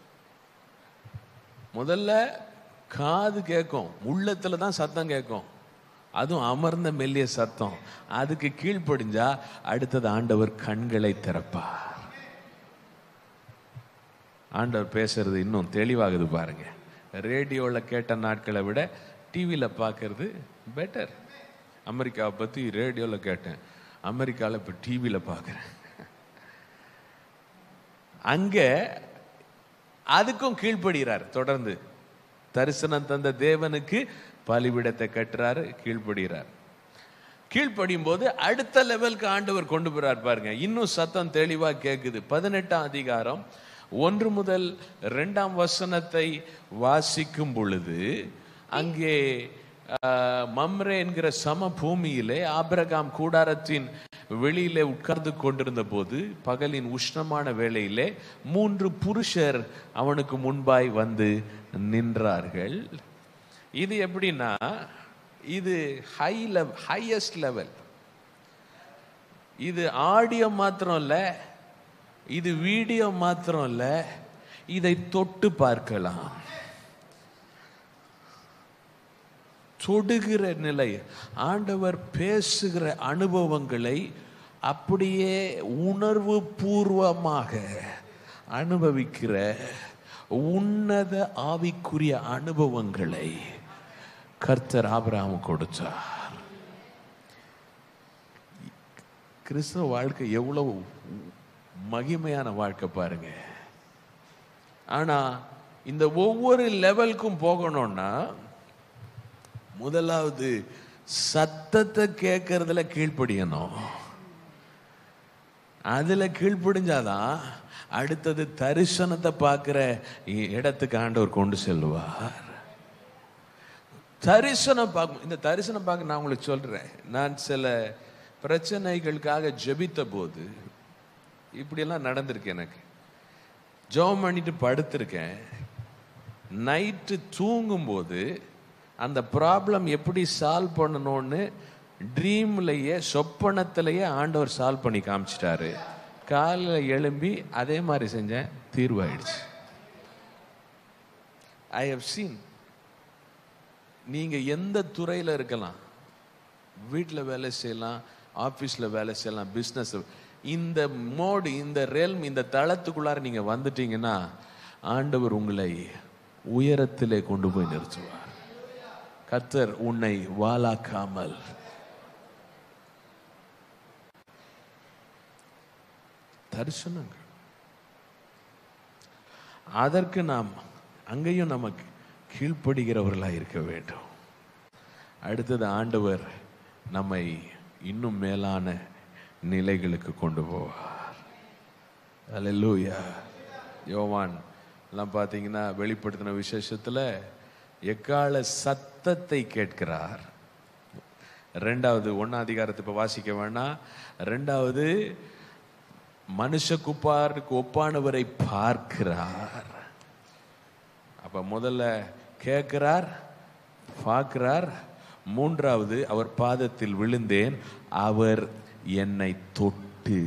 முதல்ல காது கேட்கும் உள்ளத்துல தான் சத்தம் கேட்கும் அதுவும் அமர்ந்த மெல்லிய சத்தம் அதுக்கு கீழ்ப்படிஞ்சா அடுத்தது ஆண்டவர் கண்களை திறப்பார் ஆண்டவர் பேசுறது இன்னும் தெளிவாகுது பாருங்க ரேடியோவில் கேட்ட நாட்களை விட டிவியில் பார்க்கறது பெட்டர் அமெரிக்காவை பற்றி ரேடியோவில் கேட்டேன் அமெரிக்காவில் இப்போ டிவியில் பார்க்குறேன் அங்கே அதுக்கும் கீழ்ப்படுகிறார் தொடர்ந்து தரிசனம் தந்த தேவனுக்கு பலிபிடத்தை கட்டுறாரு கீழ்ப்படுகிறார் கீழ்ப்படியும் போது அடுத்த லெவலுக்கு ஆண்டவர் கொண்டு போறார் பாருங்க இன்னும் சத்தம் தெளிவா கேக்குது பதினெட்டாம் அதிகாரம் ஒன்று முதல் இரண்டாம் வசனத்தை வாசிக்கும் பொழுது அங்கே ஆஹ், மம்ரே என்கிற சம பூமியிலே ஆபிரகாம் கூடாரத்தின் வெளியிலே உட்கார்ந்து கொண்டிருந்த போது பகலின் உஷ்ணமான வேளையிலே மூன்று புருஷர் அவனுக்கு முன்பாய் வந்து நின்றார்கள் இது எப்படின்னா இது ஹை லெவல் ஹையஸ்ட் லெவல் இது ஆடியோ மாத்திரம் இல்ல இது வீடியோ மாத்திரம் இல்ல இதை தொட்டு பார்க்கலாம் தொடுகிற நிலை ஆண்டவர் பேசுகிற அனுபவங்களை அப்படியே உணர்வு பூர்வமாக அனுபவிக்கிற உன்னத ஆவிக்குரிய அனுபவங்களை கர்த்தர் ஆபிரகாம் கொடுத்தார் கிறிஸ்தவ வாழ்க்கை எவ்வளவு மகிமையான வாழ்க்கை பாருங்க ஆனா இந்த ஒவ்வொரு லெவலுக்கும் போகணும்னா முதலாவது சத்தத்தை கேட்கறதுல கீழ்ப்படியணும் அதுல கீழ்ப்படிஞ்சாதான் அடுத்தது தரிசனத்தை பார்க்கிற இடத்துக்கு ஆண்டவர் கொண்டு செல்வார் தரிசனம் பார்க்க இந்த தரிசனம் பார்க்க நான் உங்களுக்கு சொல்றேன் நான் சில பிரச்சனைகளுக்காக ஜெபித்த போது இப்படியெல்லாம் நடந்திருக்கு எனக்கு ஜெபம் பண்ணிட்டு படுத்திருக்கேன் நைட்டு தூங்கும்போது அந்த ப்ராப்ளம் எப்படி சால்வ் பண்ணணும்னு ட்ரீம்லயே சொப்பனத்திலேயே ஆண்டவர் சால்வ் பண்ணி காமிச்சிட்டாரு காலையில் எழும்பி அதே மாதிரி செஞ்சேன் தீர்வாயிடுச்சு ஐ ஹவ் சீன் நீங்க எந்த துறையில இருக்கலாம் வீட்டில் வேலை செய்யலாம் ஆஃபீஸில் வேலை செய்யலாம் பிஸ்னஸ் இந்த மோடு இந்த ரெல்ம் இந்த தளத்துக்குள்ளார நீங்க வந்துட்டீங்கன்னா ஆண்டவர் உங்களை உயரத்திலே கொண்டு போய் நிறுத்துவார் கர்த்தர் உன்னை வாலாக்காமல் தரிசனங்கள் அதற்கு நாம் அங்கேயும் நமக்கு கீழ்ப்படுகிறவர்களாக இருக்க வேண்டும் அடுத்தது ஆண்டவர் நம்மை இன்னும் மேலான நிலைகளுக்கு கொண்டு போவார் அல்லேலூயா யோவான் எல்லாம் பார்த்தீங்கன்னா வெளிப்படுத்தின விசேஷத்தில் எக்கால சத்தத்தை கேட்கிறார் ரெண்டாவது ஒன்னாம் அதிகாரத்தை இப்போ வாசிக்க வேணாம் ரெண்டாவது மனுஷகுப்பாருக்கு ஒப்பானவரை பார்க்கிறார் அப்ப முதல்ல கேட்கிறார் பார்க்கிறார் மூன்றாவது அவர் பாதத்தில் விழுந்தேன் அவர் என்னை தொட்டு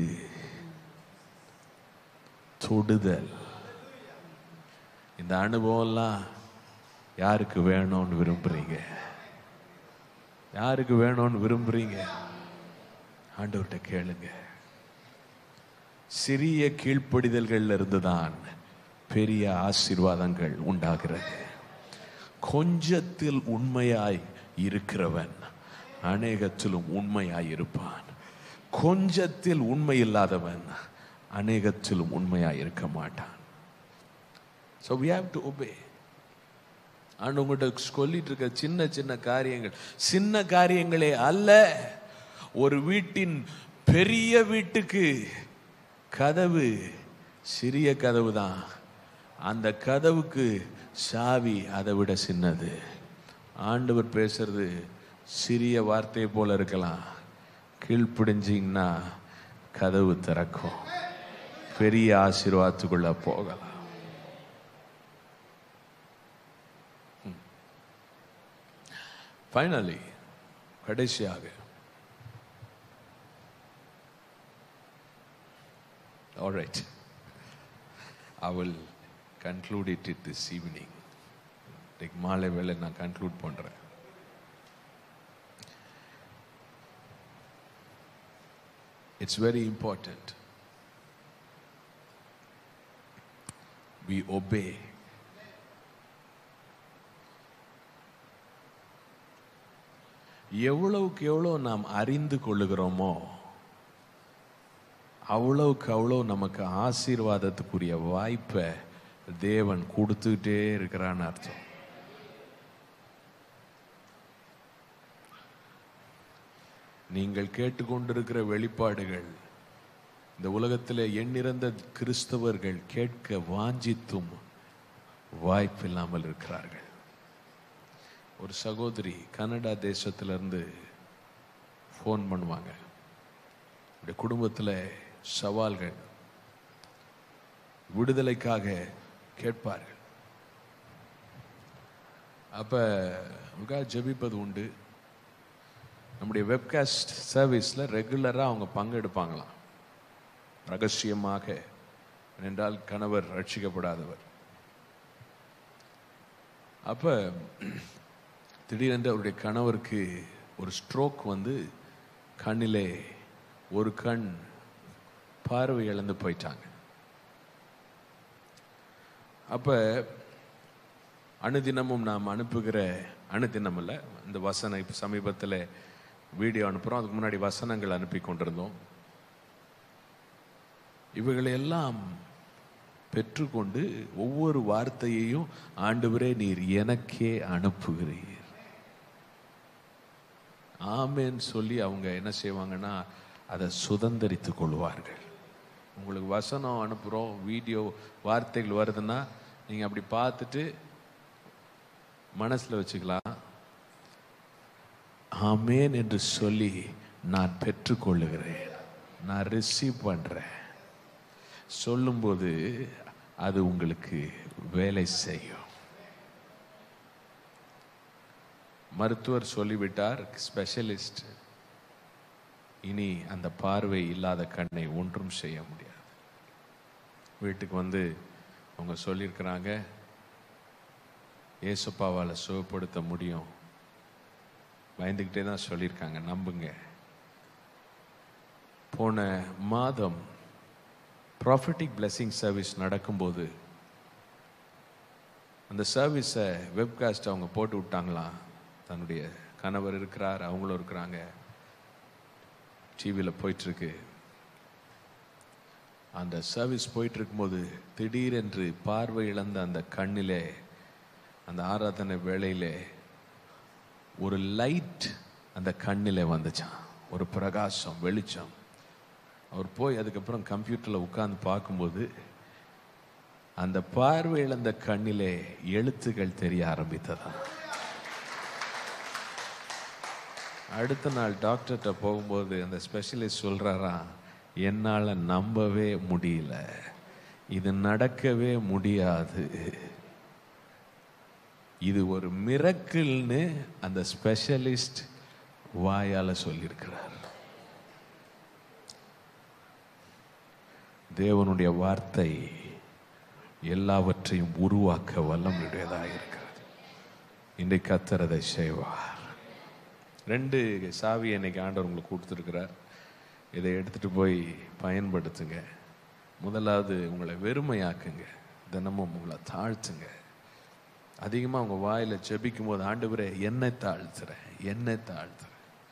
தொடுதல் இந்த அனுபவம்லாம் யாருக்கு வேணும்னு விரும்புறீங்க யாருக்கு வேணும்னு விரும்புறீங்க ஆண்டவர்கிட்ட கேளுங்க சிறிய கீழ்ப்படிதல்கள்ல இருந்துதான் பெரிய ஆசீர்வாதங்கள் உண்டாகிறது கொஞ்சத்தில் உண்மையாய் இருக்கிறவன் அநேகத்திலும் உண்மையாய் இருப்பான் கொஞ்சத்தில் உண்மை இல்லாதவன் அநேகத்திலும் உண்மையாய் இருக்க மாட்டான் so we have to obey ஆண்டு உங்கள்கிட்ட சொல்லிட்டு இருக்க சின்ன சின்ன காரியங்கள் சின்ன காரியங்களே அல்ல ஒரு வீட்டின் பெரிய வீட்டுக்கு கதவு சிறிய கதவு தான் அந்த கதவுக்கு சாவி அதை விட சின்னது ஆண்டவர் பேசுறது சிறிய வார்த்தை போல இருக்கலாம் கீழ்ப்பிடிஞ்சிங்கன்னா கதவு திறக்கும் பெரிய ஆசீர்வாதத்துக்குள்ள போகலாம் ஃபைனலி கடைசியாக All right. I will conclude it this evening. இன்னைக்கு மாலை வேலை நான் கன்க்ளூட் பண்றேன் it's very important we obey எவ்வளவுக்கு எவ்வளோ நாம் அறிந்து கொள்ளுகிறோமோ அவ்வளவுக்கு அவ்வளோ நமக்கு ஆசீர்வாதத்துக்குரிய வாய்ப்பை தேவன் கொடுத்துக்கிட்டே இருக்கிறான்னு அர்த்தம் நீங்கள் கேட்டுக்கொண்டிருக்கிற வெளிப்பாடுகள் இந்த உலகத்தில் எண்ணிறந்த கிறிஸ்தவர்கள் கேட்க வாஞ்சித்தும் வாய்ப்பில்லாமல் இருக்கிறார்கள் ஒரு சகோதரி கனடா தேசத்திலிருந்து ஃபோன் பண்ணுவாங்க என்னுடைய குடும்பத்தில் சவால்கள் விடுதலைக்காக கேட்பார்கள் அப்போ உங்களுக்காக ஜெபிப்பது உண்டு நம்முடைய வெப்காஸ்ட் சர்வீஸில் ரெகுலராக அவங்க பங்கெடுப்பாங்களாம் ரகசியமாக என்றால் கணவர் ரட்சிக்கப்படாதவர் அப்போ திடீரென்று அவருடைய கணவருக்கு ஒரு ஸ்ட்ரோக் வந்து கண்ணிலே ஒரு கண் பார்வை இழந்து போயிட்டாங்க அப்ப அனுதினமும் நாம் அனுப்புகிற அனுதினம் இல்லை இந்த வசனம் இப்போ சமீபத்தில் வீடியோ அனுப்புகிறோம் அதுக்கு முன்னாடி வசனங்கள் அனுப்பி கொண்டிருந்தோம் இவைகளை எல்லாம் பெற்றுக்கொண்டு ஒவ்வொரு வார்த்தையையும் ஆண்டவரே நீர் எனக்கே அனுப்புகிறீர் ஆமேன்னு சொல்லி அவங்க என்ன செய்வாங்கன்னா அதை சுதந்திரித்து கொள்வார்கள் உங்களுக்கு வசனம் அனுப்புகிறோம் வீடியோ வார்த்தைகள் வருதுன்னா நீங்கள் அப்படி பார்த்துட்டு மனசில் வச்சுக்கலாம் ஆமேன் என்று சொல்லி நான் பெற்றுக்கொள்ளுகிறேன் நான் ரிசீவ் பண்ணுறேன் சொல்லும்போது அது உங்களுக்கு வேலை செய்யும் மருத்துவர் சொல்லிவிட்டார் ஸ்பெஷலிஸ்ட் இனி அந்த பார்வை இல்லாத கண்ணை ஒன்றும் செய்ய முடியாது வீட்டுக்கு வந்து அவங்க சொல்லியிருக்கிறாங்க ஏசப்பாவால் சுகப்படுத்த முடியும் பயந்துக்கிட்டே தான் சொல்லியிருக்காங்க நம்புங்க போன மாதம் ப்ராஃபிட்டிக் பிளெஸிங் சர்வீஸ் நடக்கும்போது அந்த சர்வீஸை வெப்காஸ்ட் அவங்க போட்டு விட்டாங்களாம் தன்னுடைய கணவர் இருக்கிறார் அவங்களும் இருக்கிறாங்க டிவியில் போயிட்டுருக்கு அந்த சர்வீஸ் போயிட்டு இருக்கும்போது திடீரென்று பார்வை இழந்த அந்த கண்ணிலே அந்த ஆராதனை வேளையிலே ஒரு லைட் அந்த கண்ணிலே வந்துச்சான் ஒரு பிரகாசம் வெளிச்சம் அவர் போய் அதுக்கப்புறம் கம்ப்யூட்டரில் உட்கார்ந்து பார்க்கும்போது அந்த பார்வை இழந்த கண்ணிலே எழுத்துக்கள் தெரிய ஆரம்பித்ததா அடுத்த நாள் டாக்டர்கிட்ட போகும்போது அந்த ஸ்பெஷலிஸ்ட் சொல்றாரா என்னால் நம்பவே முடியல இது நடக்கவே முடியாது இது ஒரு மிரக்கிள்னு அந்த ஸ்பெஷலிஸ்ட் வாயால சொல்லியிருக்கிறார் தேவனுடைய வார்த்தை எல்லாவற்றையும் உருவாக்க வல்லமுடையதாக இருக்கிறது இன்றைக்கு கத்தரதை செய்வார் ரெண்டு சாவி இன்னைக்கு ஆண்டவர் உங்களுக்கு கொடுத்துருக்கிறார் இதை எடுத்துட்டு போய் பயன்படுத்துங்க முதலாவது உங்களை வெறுமையாக்குங்க தினமும் உங்களை தாழ்த்துங்க அதிகமாக உங்கள் வாயில் ஜெபிக்கும் போது ஆண்டவரே என்னை தாழ்த்துறேன் என்னை தாழ்த்துறேன்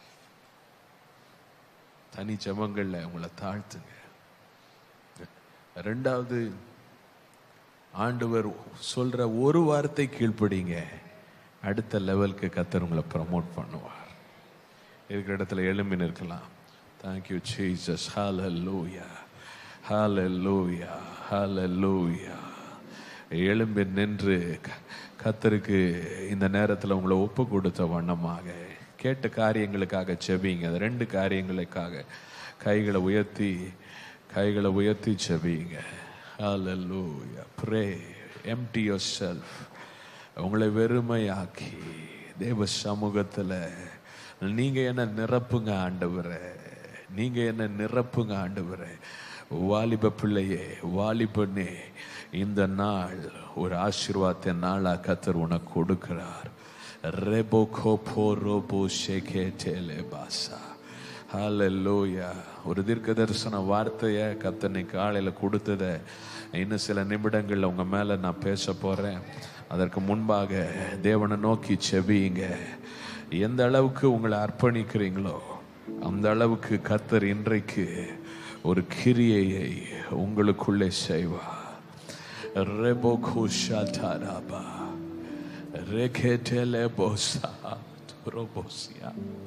தனி ஜெபங்களில் உங்களை தாழ்த்துங்க ரெண்டாவது ஆண்டவர் சொல்ற ஒரு வார்த்தை கீழ்ப்படிங்க அடுத்த லெவலுக்கு கத்தர் உங்களை ப்ரமோட் பண்ணுவார் இருக்கிற இடத்துல எழும்பி நிற்கலாம் தேங்க்யூ ஜீசஸ் ஹalleluya ஹalleluya ஹalleluya எழும்பி நின்று க- கத்தருக்கு இந்த நேரத்தில் உங்களை ஒப்பு கொடுத்த வண்ணமாக கேட்ட காரியங்களுக்காக செபிங்க அந்த ரெண்டு காரியங்களுக்காக கைகளை உயர்த்தி கைகளை உயர்த்தி செபிங்க ஹalleluya pray empty yourself உங்களை வெறுமையாக்கி தேவ சமூகத்தில் நீங்க என்ன நிரப்புங்க ஆண்டவரே நீங்க என்ன நிரப்புங்க ஆண்டவரே வாலிப பிள்ளையே வாலிபனே இந்த நாள் ஒரு ஆசீர்வாதத்தை நாளா கத்தர் உனக்கு கொடுக்கிறார் ரெபோ கோபோ ரோபோ ஷேகே டேலே பாசா ஹalleluya ஒரு தீர்க்க தரிசன வார்த்தையை கத்தனை காலையில் கொடுத்ததை இன்னும் சில நிமிடங்கள்ல உங்க மேல நான் பேச போறேன் அதற்கு முன்பாக தேவனை நோக்கி செபியுங்க எந்த அளவுக்கு உங்களை அர்ப்பணிக்கிறீங்களோ அந்த அளவுக்கு கத்தர் இன்றைக்கு ஒரு கிரியையை உங்களுக்குள்ளே செய்வார் ரெபோ குஷாதாராபா ரெகேட்டேலே போசா துரோபோசியா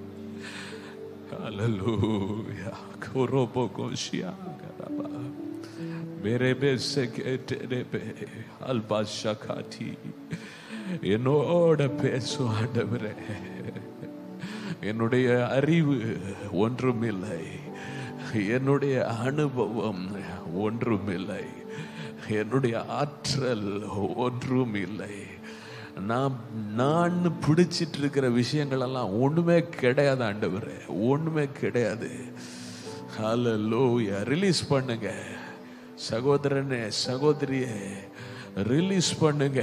Hallelujah. Korobogoshia garaba. Berebe seketerebe alba shakati. என்னோட பேசும் ஆண்டவரே என்னுடைய அறிவு ஒன்றுமில்லை என்னுடைய அனுபவம் ஒன்றுமில்லை என்னுடைய ஆற்றல் ஒன்றும் இல்லை நான் நான் பிடிச்சிட்டு இருக்கிற விஷயங்கள் எல்லாம் ஒண்ணுமே கிடையாது ஆண்டவரே ஒண்ணுமே கிடையாது ஹalleluya ரிலீஸ் பண்ணுங்க சகோதரனே சகோதரியே ரிலீஸ் பண்ணுங்க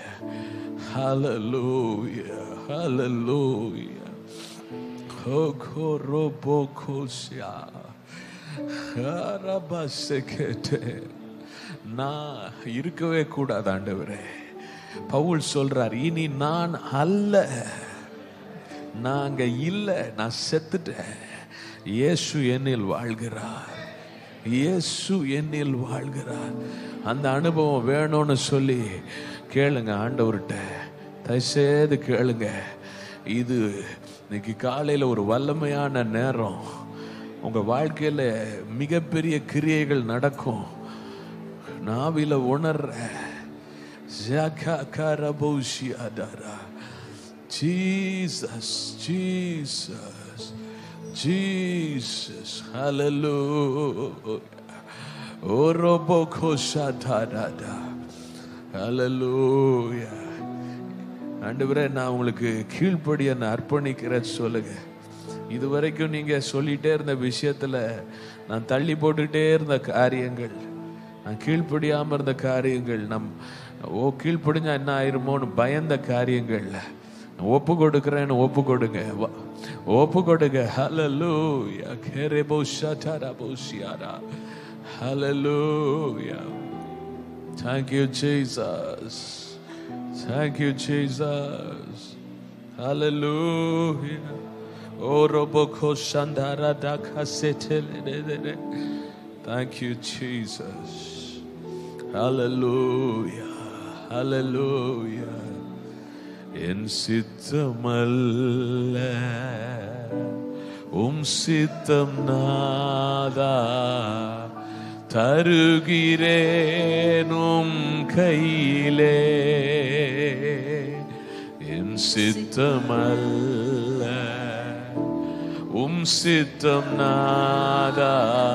ஹalleluya ஹalleluya Kokorobokosia. Harabasekete. நான் இருக்கவே கூடாது ஆண்டவரே பவுல் சொல்றார் இனி நான் அல்ல நாங்க இல்ல நான் செத்துட்டேன் இயேசு என்னில் வாழ்கிறார் இயேசு என்னில் வாழ்கிறார் அந்த அனுபவம் வேணும்னு சொல்லி கேளுங்க ஆண்டவர்கிட்ட தயவுசெய்து கேளுங்க இது இன்னைக்கு காலையில ஒரு வல்லமையான நேரம் உங்க வாழ்க்கையில மிகப்பெரிய கிரியைகள் நடக்கும் நாவில உணர்ற ஜகா கரபோஷியாதாரா Jesus, Jesus, Jesus, hallelujah. Oroboko shatarada, hallelujah. ஆண்டவரே நான் உங்களுக்கு கீழ்ப்படிய நான் அர்ப்பணிக்கிறேன் சொல்லுங்க இதுவரைக்கும் நீங்க சொல்லிட்டே இருந்த விஷயத்துல நான் தள்ளி போட்டுக்கிட்டே இருந்த காரியங்கள் நான் கீழ்ப்படியாம இருந்த காரியங்கள் நம் ஓ கீழ்ப்படிஞ்சா என்ன ஆயிருமோன்னு பயந்த காரியங்கள் ஒப்பு கொடுக்கிறேன்னு ஒப்பு கொடுங்க வா- ஒப்பு கொடுங்க ஹalleluya கெரபோ ஷட்டரபோ ஷியாரா ஹalleluya thank you jesus thank you jesus hallelujah oh roboko shandara dakasetele thank you jesus hallelujah hallelujah என் சித்தமல்ல உம் சித்தம் நாதா தருகிறேனும் கையிலே என் சித்தமல்ல உம் சித்தம் நாதா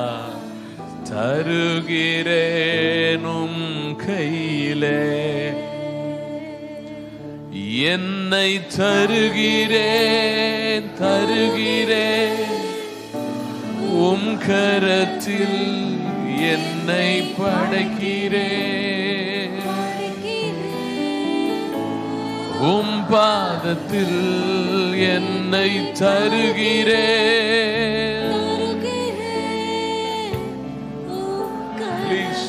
தருகிறேனும் கையிலே என்னை தருகிறேன் தருகிறேன் உம் கரத்தில் என்னை படைக்கிறேன் உம் பாதத்தில் என்னை தருகிறேன் Please.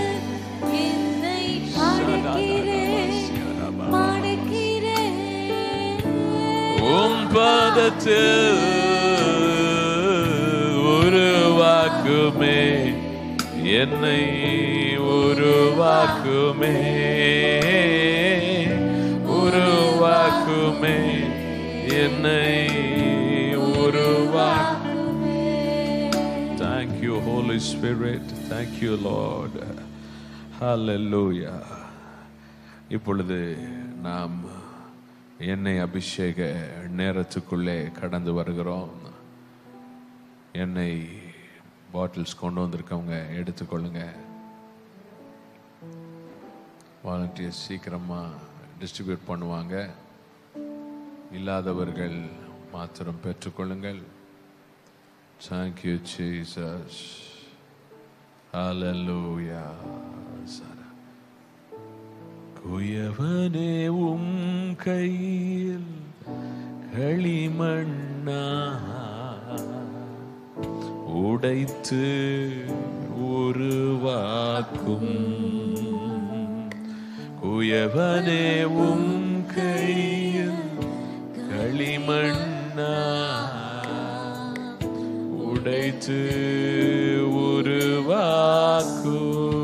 உம் பாதத்தில் உருவாக்குமே என்னை உருவாக்குமே உருவாக்குமே என்னை உருவாக்கு Thank you, Holy Spirit. Thank you, Lord. Hallelujah. இப்பொழுது நாம் எண்ணெய் அபிஷேக நேரத்துக்குள்ளே கடந்து வருகிறோம் எண்ணெய் பாட்டில்ஸ் கொண்டு வந்திருக்கவங்க எடுத்துக்கொள்ளுங்க வாலண்டியர்ஸ் சீக்கிரமா டிஸ்ட்ரிபியூட் பண்ணுவாங்க இல்லாதவர்கள் மாத்திரம் பெற்றுக்கொள்ளுங்கள் Thank you, Jesus. Hallelujah. Sara. குயவனே உம் கையில் களிமண்ணா உடைத்து உருவாக்கும் குயவனே உம் கையில் களிமண்ணா உடைத்து உருவாக்கு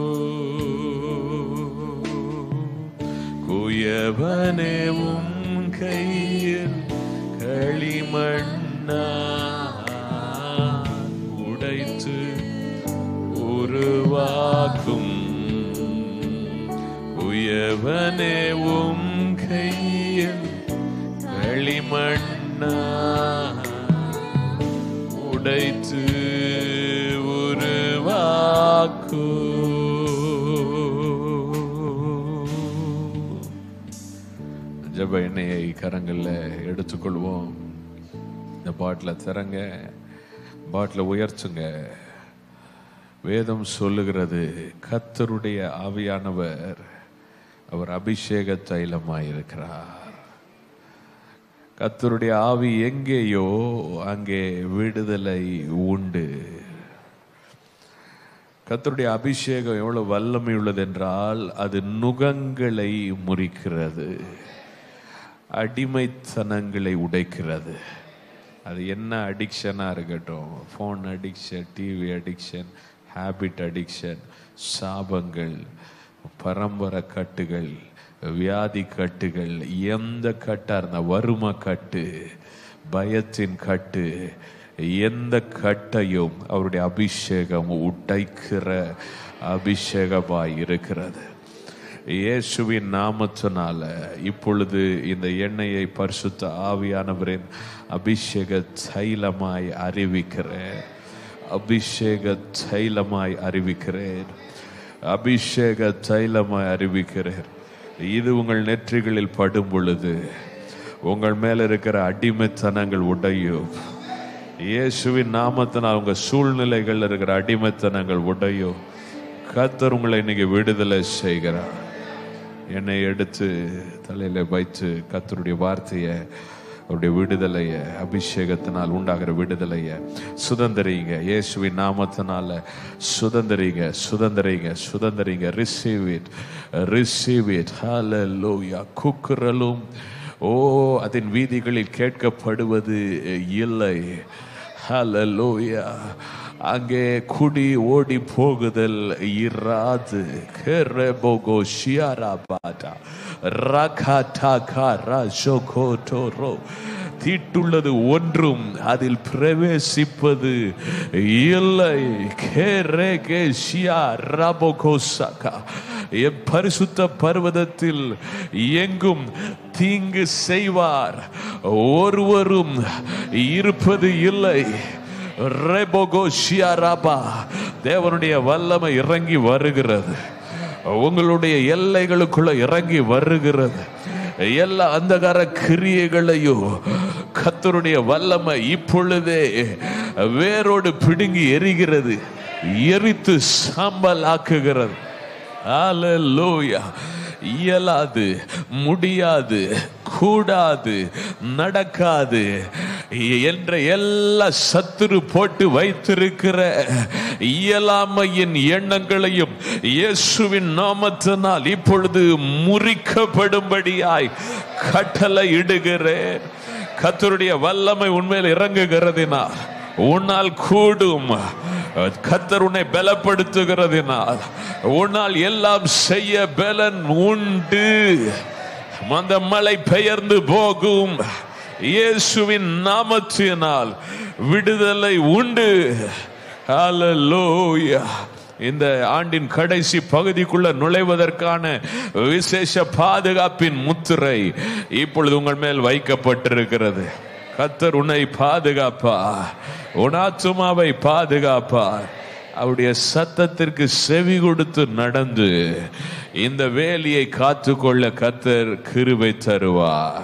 குயவனே உம் கையில் களிமண்ணா உடைத்து உருவாக்கும் உயவனே உம் கையில் களிமண்ணா உடைத்து உருவாக்கு ஜப எண்ணெயை கரங்களில் எடுத்துக்கொள்வோம் இந்த பாட்டில் திறங்க பாட்டில் உயர்த்துங்க வேதம் சொல்லுகிறது கத்தருடைய ஆவியானவர் அவர் அபிஷேக தைலமாயிருக்கிறார் கத்தருடைய ஆவி எங்கேயோ அங்கே விடுதலை உண்டு கத்தருடைய அபிஷேகம் எவ்வளவு வல்லமை உள்ளது என்றால் அது நுகங்களை முறிக்கிறது அடிமைத்தனங்களை உடைக்கிறது அது என்ன அடிக்ஷனாக இருக்கட்டும் phone addiction TV addiction habit addiction சாபங்கள் பரம்பரை கட்டுகள் வியாதி கட்டுகள் எந்த கட்டா இருந்த வறுமை கட்டு பயத்தின் கட்டு எந்த கட்டையும் அவருடைய அபிஷேகம் உடைக்கிற அபிஷேகமாய் இருக்கிறது இயேசுவின் நாமத்தினால இப்பொழுது இந்த எண்ணெயை பரிசுத்த ஆவியானவரின் அபிஷேக தைலமாய் அறிவிக்கிறேன் அபிஷேக தைலமாய் அறிவிக்கிறேன் அபிஷேக தைலமாய் அறிவிக்கிறேன் இது உங்கள் நெற்றிகளில் படும் பொழுது உங்கள் மேல இருக்கிற அடிமைத்தனங்கள் உடையும் இயேசுவின் நாமத்தினால் உங்க சூழ்நிலைகள் இருக்கிற அடிமைத்தனங்கள் உடையும் கத்தர் உங்களை இன்னைக்கு விடுதலை செய்கிறார் என்னை எடுத்து தலையில வைத்து கத்தருடைய வார்த்தையை அவருடைய விடுதலைய அபிஷேகத்தினால் உண்டாகிற விடுதலைய சுதந்திரிங்க இயேசுவின் நாமத்தினால சுதந்திரிங்க சுதந்திரிங்க சுதந்திரிங்க ரிசீவ் இட் ரிசீவ் இட் ஹalleluya குக்குரலும் ஓ அதன் வீதிகளில் கேட்கப்படுவது இல்லை ஹalleluya அங்கே குடி ஓடி போகுதல் இராது கெரபோகோ ஷியாராபாடா ரகாடாகா ஜோகோடோரோ தீட்டுள்ளது ஒன்றும் அதில் பிரவேசிப்பது இல்லை கேரேகே ஷியா ரபோகோசகா என் பரிசுத்த பர்வதத்தில் எங்கும் தீங்கு செய்வார் ஒருவரும் இருப்பது இல்லை ரெபோகோ ஷியாராபா தேவனுடைய வல்லமை இறங்கி வருகிறது உங்களுடைய எல்லைகளுக்குள்ள இறங்கி வருகிறது எல்லா அந்தகார கிரியைகளையும் கத்தருடைய வல்லமை இப்பொழுதே வேரோடு பிடுங்கி எரிகிறது எரித்து சாம்பல் ஆக்குகிறது Hallelujah. இயலாது முடியாது கூடாது நடக்காது என்ற எல்லா சத்துரு போட்டு வைத்திருக்கிற இயலாமையின் எண்ணங்களையும் இயேசுவின் நாமத்தினால் இப்பொழுது முறிக்கப்படும்படியாய் கட்டளை இடுகிறேன் கத்தருடைய வல்லமை உண்மையில் இறங்குகிறதினால் உன்னால் கூடும் கத்தர் உன்னை பலப்படுத்துகிறதினால் உன்னால் எல்லாம் செய்ய பலன் உண்டு அந்த மலை பெயர்ந்து போகும் இயேசுவின் நாமத்தினால் விடுதலை உண்டு ஹalleluya இந்த ஆண்டின் கடைசி பகுதிக்குள்ள நுழைவதற்கான விசேஷ பாதுகாப்பின் முத்திரை இப்பொழுது உங்கள் மேல் வைக்கப்பட்டிருக்கிறது கத்தர் உன்னை பாதுகாப்பா உன் ஆத்துமாவை பாதுகாப்பார் அவருடைய சத்தத்திற்கு செவி கொடுத்து நடந்து இந்த வேலியை காத்துக்கொள்ள கத்தர் கிருபை தருவார்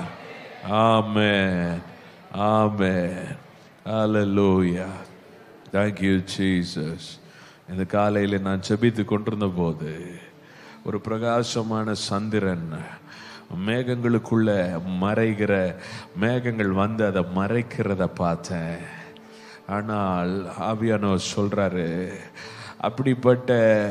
ஆமென் ஆமென் ஹalleluya thank you jesus இந்த காலையில் நான் ஜெபித்து கொண்டிருந்த போது ஒரு பிரகாசமான சந்திரன் மேகங்களுக்குள்ள மறைகிற மேகங்கள் வந்து அதை மறைக்கிறத பார்த்தேன் ஆனால் ஆவியானவர் சொல்றாரு அப்படிப்பட்ட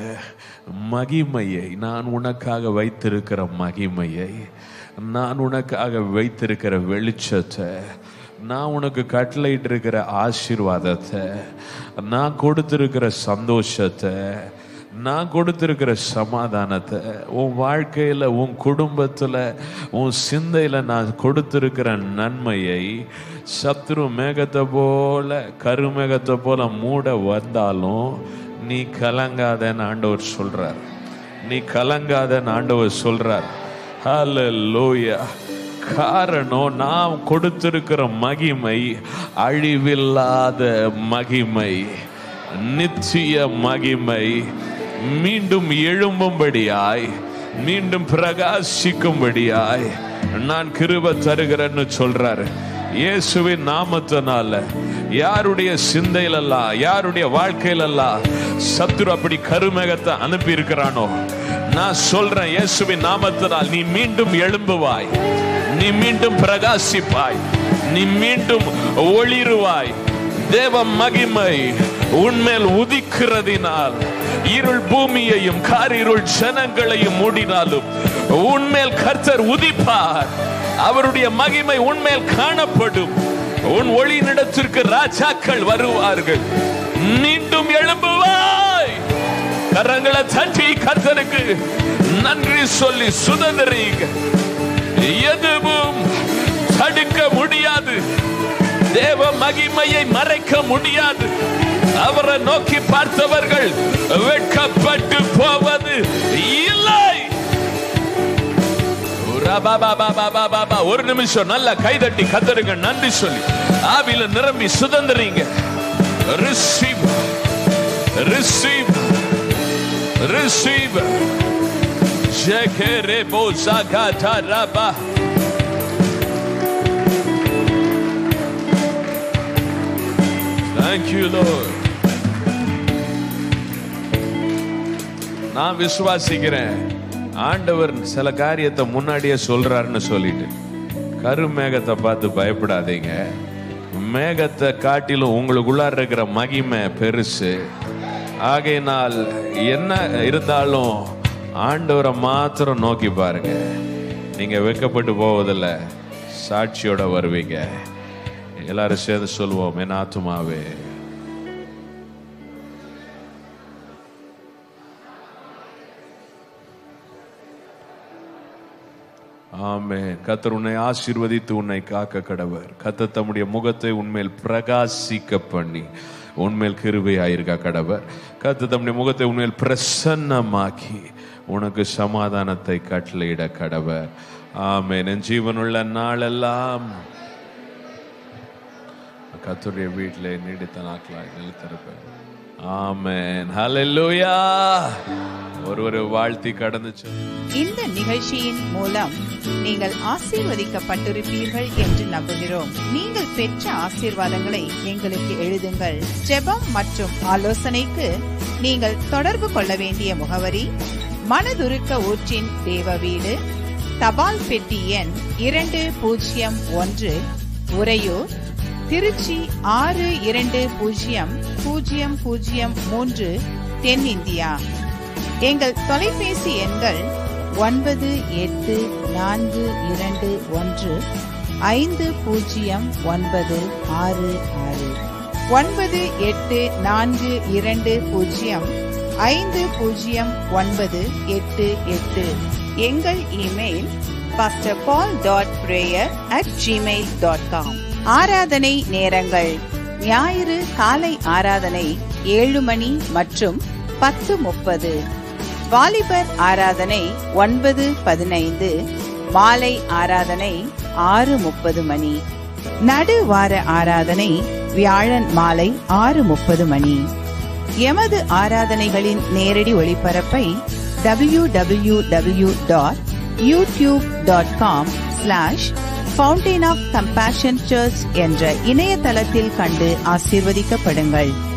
மகிமையை நான் உனக்காக வைத்திருக்கிற மகிமையை நான் உனக்காக வைத்திருக்கிற வெளிச்சத்தை நான் உனக்கு கட்டளையிட்டு இருக்கிற ஆசீர்வாதத்தை நான் கொடுத்திருக்கிற சந்தோஷத்தை நான் கொடுத்திருக்கிற சமாதானத்தை உன் வாழ்க்கையில் உன் குடும்பத்தில் உன் சிந்தையில் நான் கொடுத்திருக்கிற நன்மையை சத்ரு மேகத்தை போல கருமேகத்தை போல மூட வந்தாலும் நீ கலங்காதன்னு ஆண்டவர் சொல்றார் நீ கலங்காதன்னு ஆண்டவர் சொல்றார் ஹalleluya காரணம் நாம் கொடுத்திருக்கிற மகிமை அழிவில்லாத மகிமை நிச்சய மகிமை மீண்டும் எழும்பும்படியாய் மீண்டும் பிரகாசிக்கும்படியாய் நான் கிருப தருகிறேன்னு சொல்றாரு இயேசுவின் நாமத்தினால யாருடைய சிந்தையிலல்லா யாருடைய வாழ்க்கையிலல்லா சத்துரு அப்படி கருமேகத்தை அனுப்பி இருக்கிறானோ நான் சொல்றேன் இயேசுவின் நாமத்தினால் நீ மீண்டும் எழும்புவாய் நீ மீண்டும் பிரகாசிப்பாய் நீ மீண்டும் ஒளிருவாய் தேவ மகிமை உன்மேல் உதிக்கிறதினால் இருள் பூமியையும் காரிருள் ஜனங்களையும் மூடினாலும் உன்மேல் கர்த்தர் உதிப்பார் அவருடைய மகிமை உன்மேல் காணப்படும் உன் ஒளியினிடத்திற்கு ராஜாக்கள் வருவார்கள் மீண்டும் எழும்புவாய் கரங்களை தட்டி கர்த்தருக்கு நன்றி சொல்லி சுதந்திரீங்க எதுவும் தடுக்க முடியாது தேவ மகிமையை மறைக்க முடியாது அவரை நோக்கி பார்த்தவர்கள் வெட்கப்பட்டு போவது இல்லை ரபாபாபாபாபாபா. ஒரு நிமிஷம் நல்லா கைதட்டி கத்தருங்க நன்றி சொல்லி ஆவில நிரம்பி சுதந்திரீங்க ரிசீவ் ரிசீவ் ரிசீவ் ஜெகரே போசாகாதா ரபா Thank you, Lord. நான் விசுவாசிக்கிறேன் ஆண்டவர் சில காரியத்தை முன்னாடியே சொல்றாருன்னு சொல்லிட்டு கருமேகத்தை பார்த்து பயப்படாதீங்க மேகத்தை காட்டிலும் உங்களுக்குள்ளார இருக்கிற மகிமை பெருசு ஆகையினால் என்ன இருந்தாலும் ஆண்டவரை மாத்திரம் நோக்கி பாருங்க நீங்க வெக்கப்பட்டு போவதில்ல சாட்சியோட வருவீங்க எல்லாரும் சேர்ந்து சொல்லுவோம் என் ஆத்துமாவே ஆமே கத்தர் உன்னை ஆசீர்வதித்து உன்னை காக்க கடவர் கத்த தம்முடைய முகத்தை உன்மேல் பிரகாசிக்க பண்ணி உன்மேல் கிருபையாயிருக்க கடவர் கத்த தம்முடைய முகத்தை உன்மேல் பிரசன்னமாக்கி உனக்கு சமாதானத்தை கட்டளையிட கடவர் ஆமே என் ஜீவனுள்ள நாளெல்லாம் கத்தருடைய வீட்டில் நீடித்த நாட்களாய் நிலைத்திருப்பேன் ஆமென் ஹalleluya ஒருவர் வாழ்த்தி கடந்து செல்லும் இந்த நிகழ்ச்சியின் மூலம் நீங்கள் ஆசீர்வதிக்கப்பட்டிருப்பீர்கள் என்று நம்புகிறோம் நீங்கள் பெற்ற ஆசீர்வாதங்களை எங்களுக்கு எழுதுங்கள் ஜெபம் மற்றும் ஆலோசனைக்கு நீங்கள் தொடர்பு கொள்ள வேண்டிய முகவரி மனதுருக்க ஊற்றின் தேவ வீடு தபால் பெட்டி எண் இரண்டு பூஜ்ஜியம் ஒன்று உறையூர் திருச்சி ஆறு இரண்டு பூஜ்ஜியம் பூஜ்ஜியம் பூஜ்ஜியம் மூன்று தென்னிந்தியா எங்கள் தொலைபேசி எண்கள் ஒன்பது எட்டு நான்கு இரண்டு ஒன்று ஐந்து பூஜ்ஜியம் ஒன்பது ஆறு ஆறு ஒன்பது எட்டு நான்கு இரண்டு பூஜ்ஜியம் ஐந்து பூஜ்ஜியம் ஒன்பது எட்டு எட்டு எங்கள் email pastor Paul dot prayer at Gmail dot com ஆராதனை நேரங்கள் ஞாயிறு காலை ஆராதனை ஏழு மணி மற்றும் பத்து முப்பது வாலிபர் ஆராதனை ஒன்பது பதினைந்து மாலை ஆராதனை ஆறு முப்பது மணி நடுவார ஆராதனை வியாழன் மாலை ஆறு முப்பது மணி எமது ஆராதனைகளின் நேரடி ஒளிபரப்பை W W W dot YouTube dot com slash fountain of compassion church என்ற இணையதளத்தில் கண்டு ஆசீர்வதிக்கப்படுங்கள்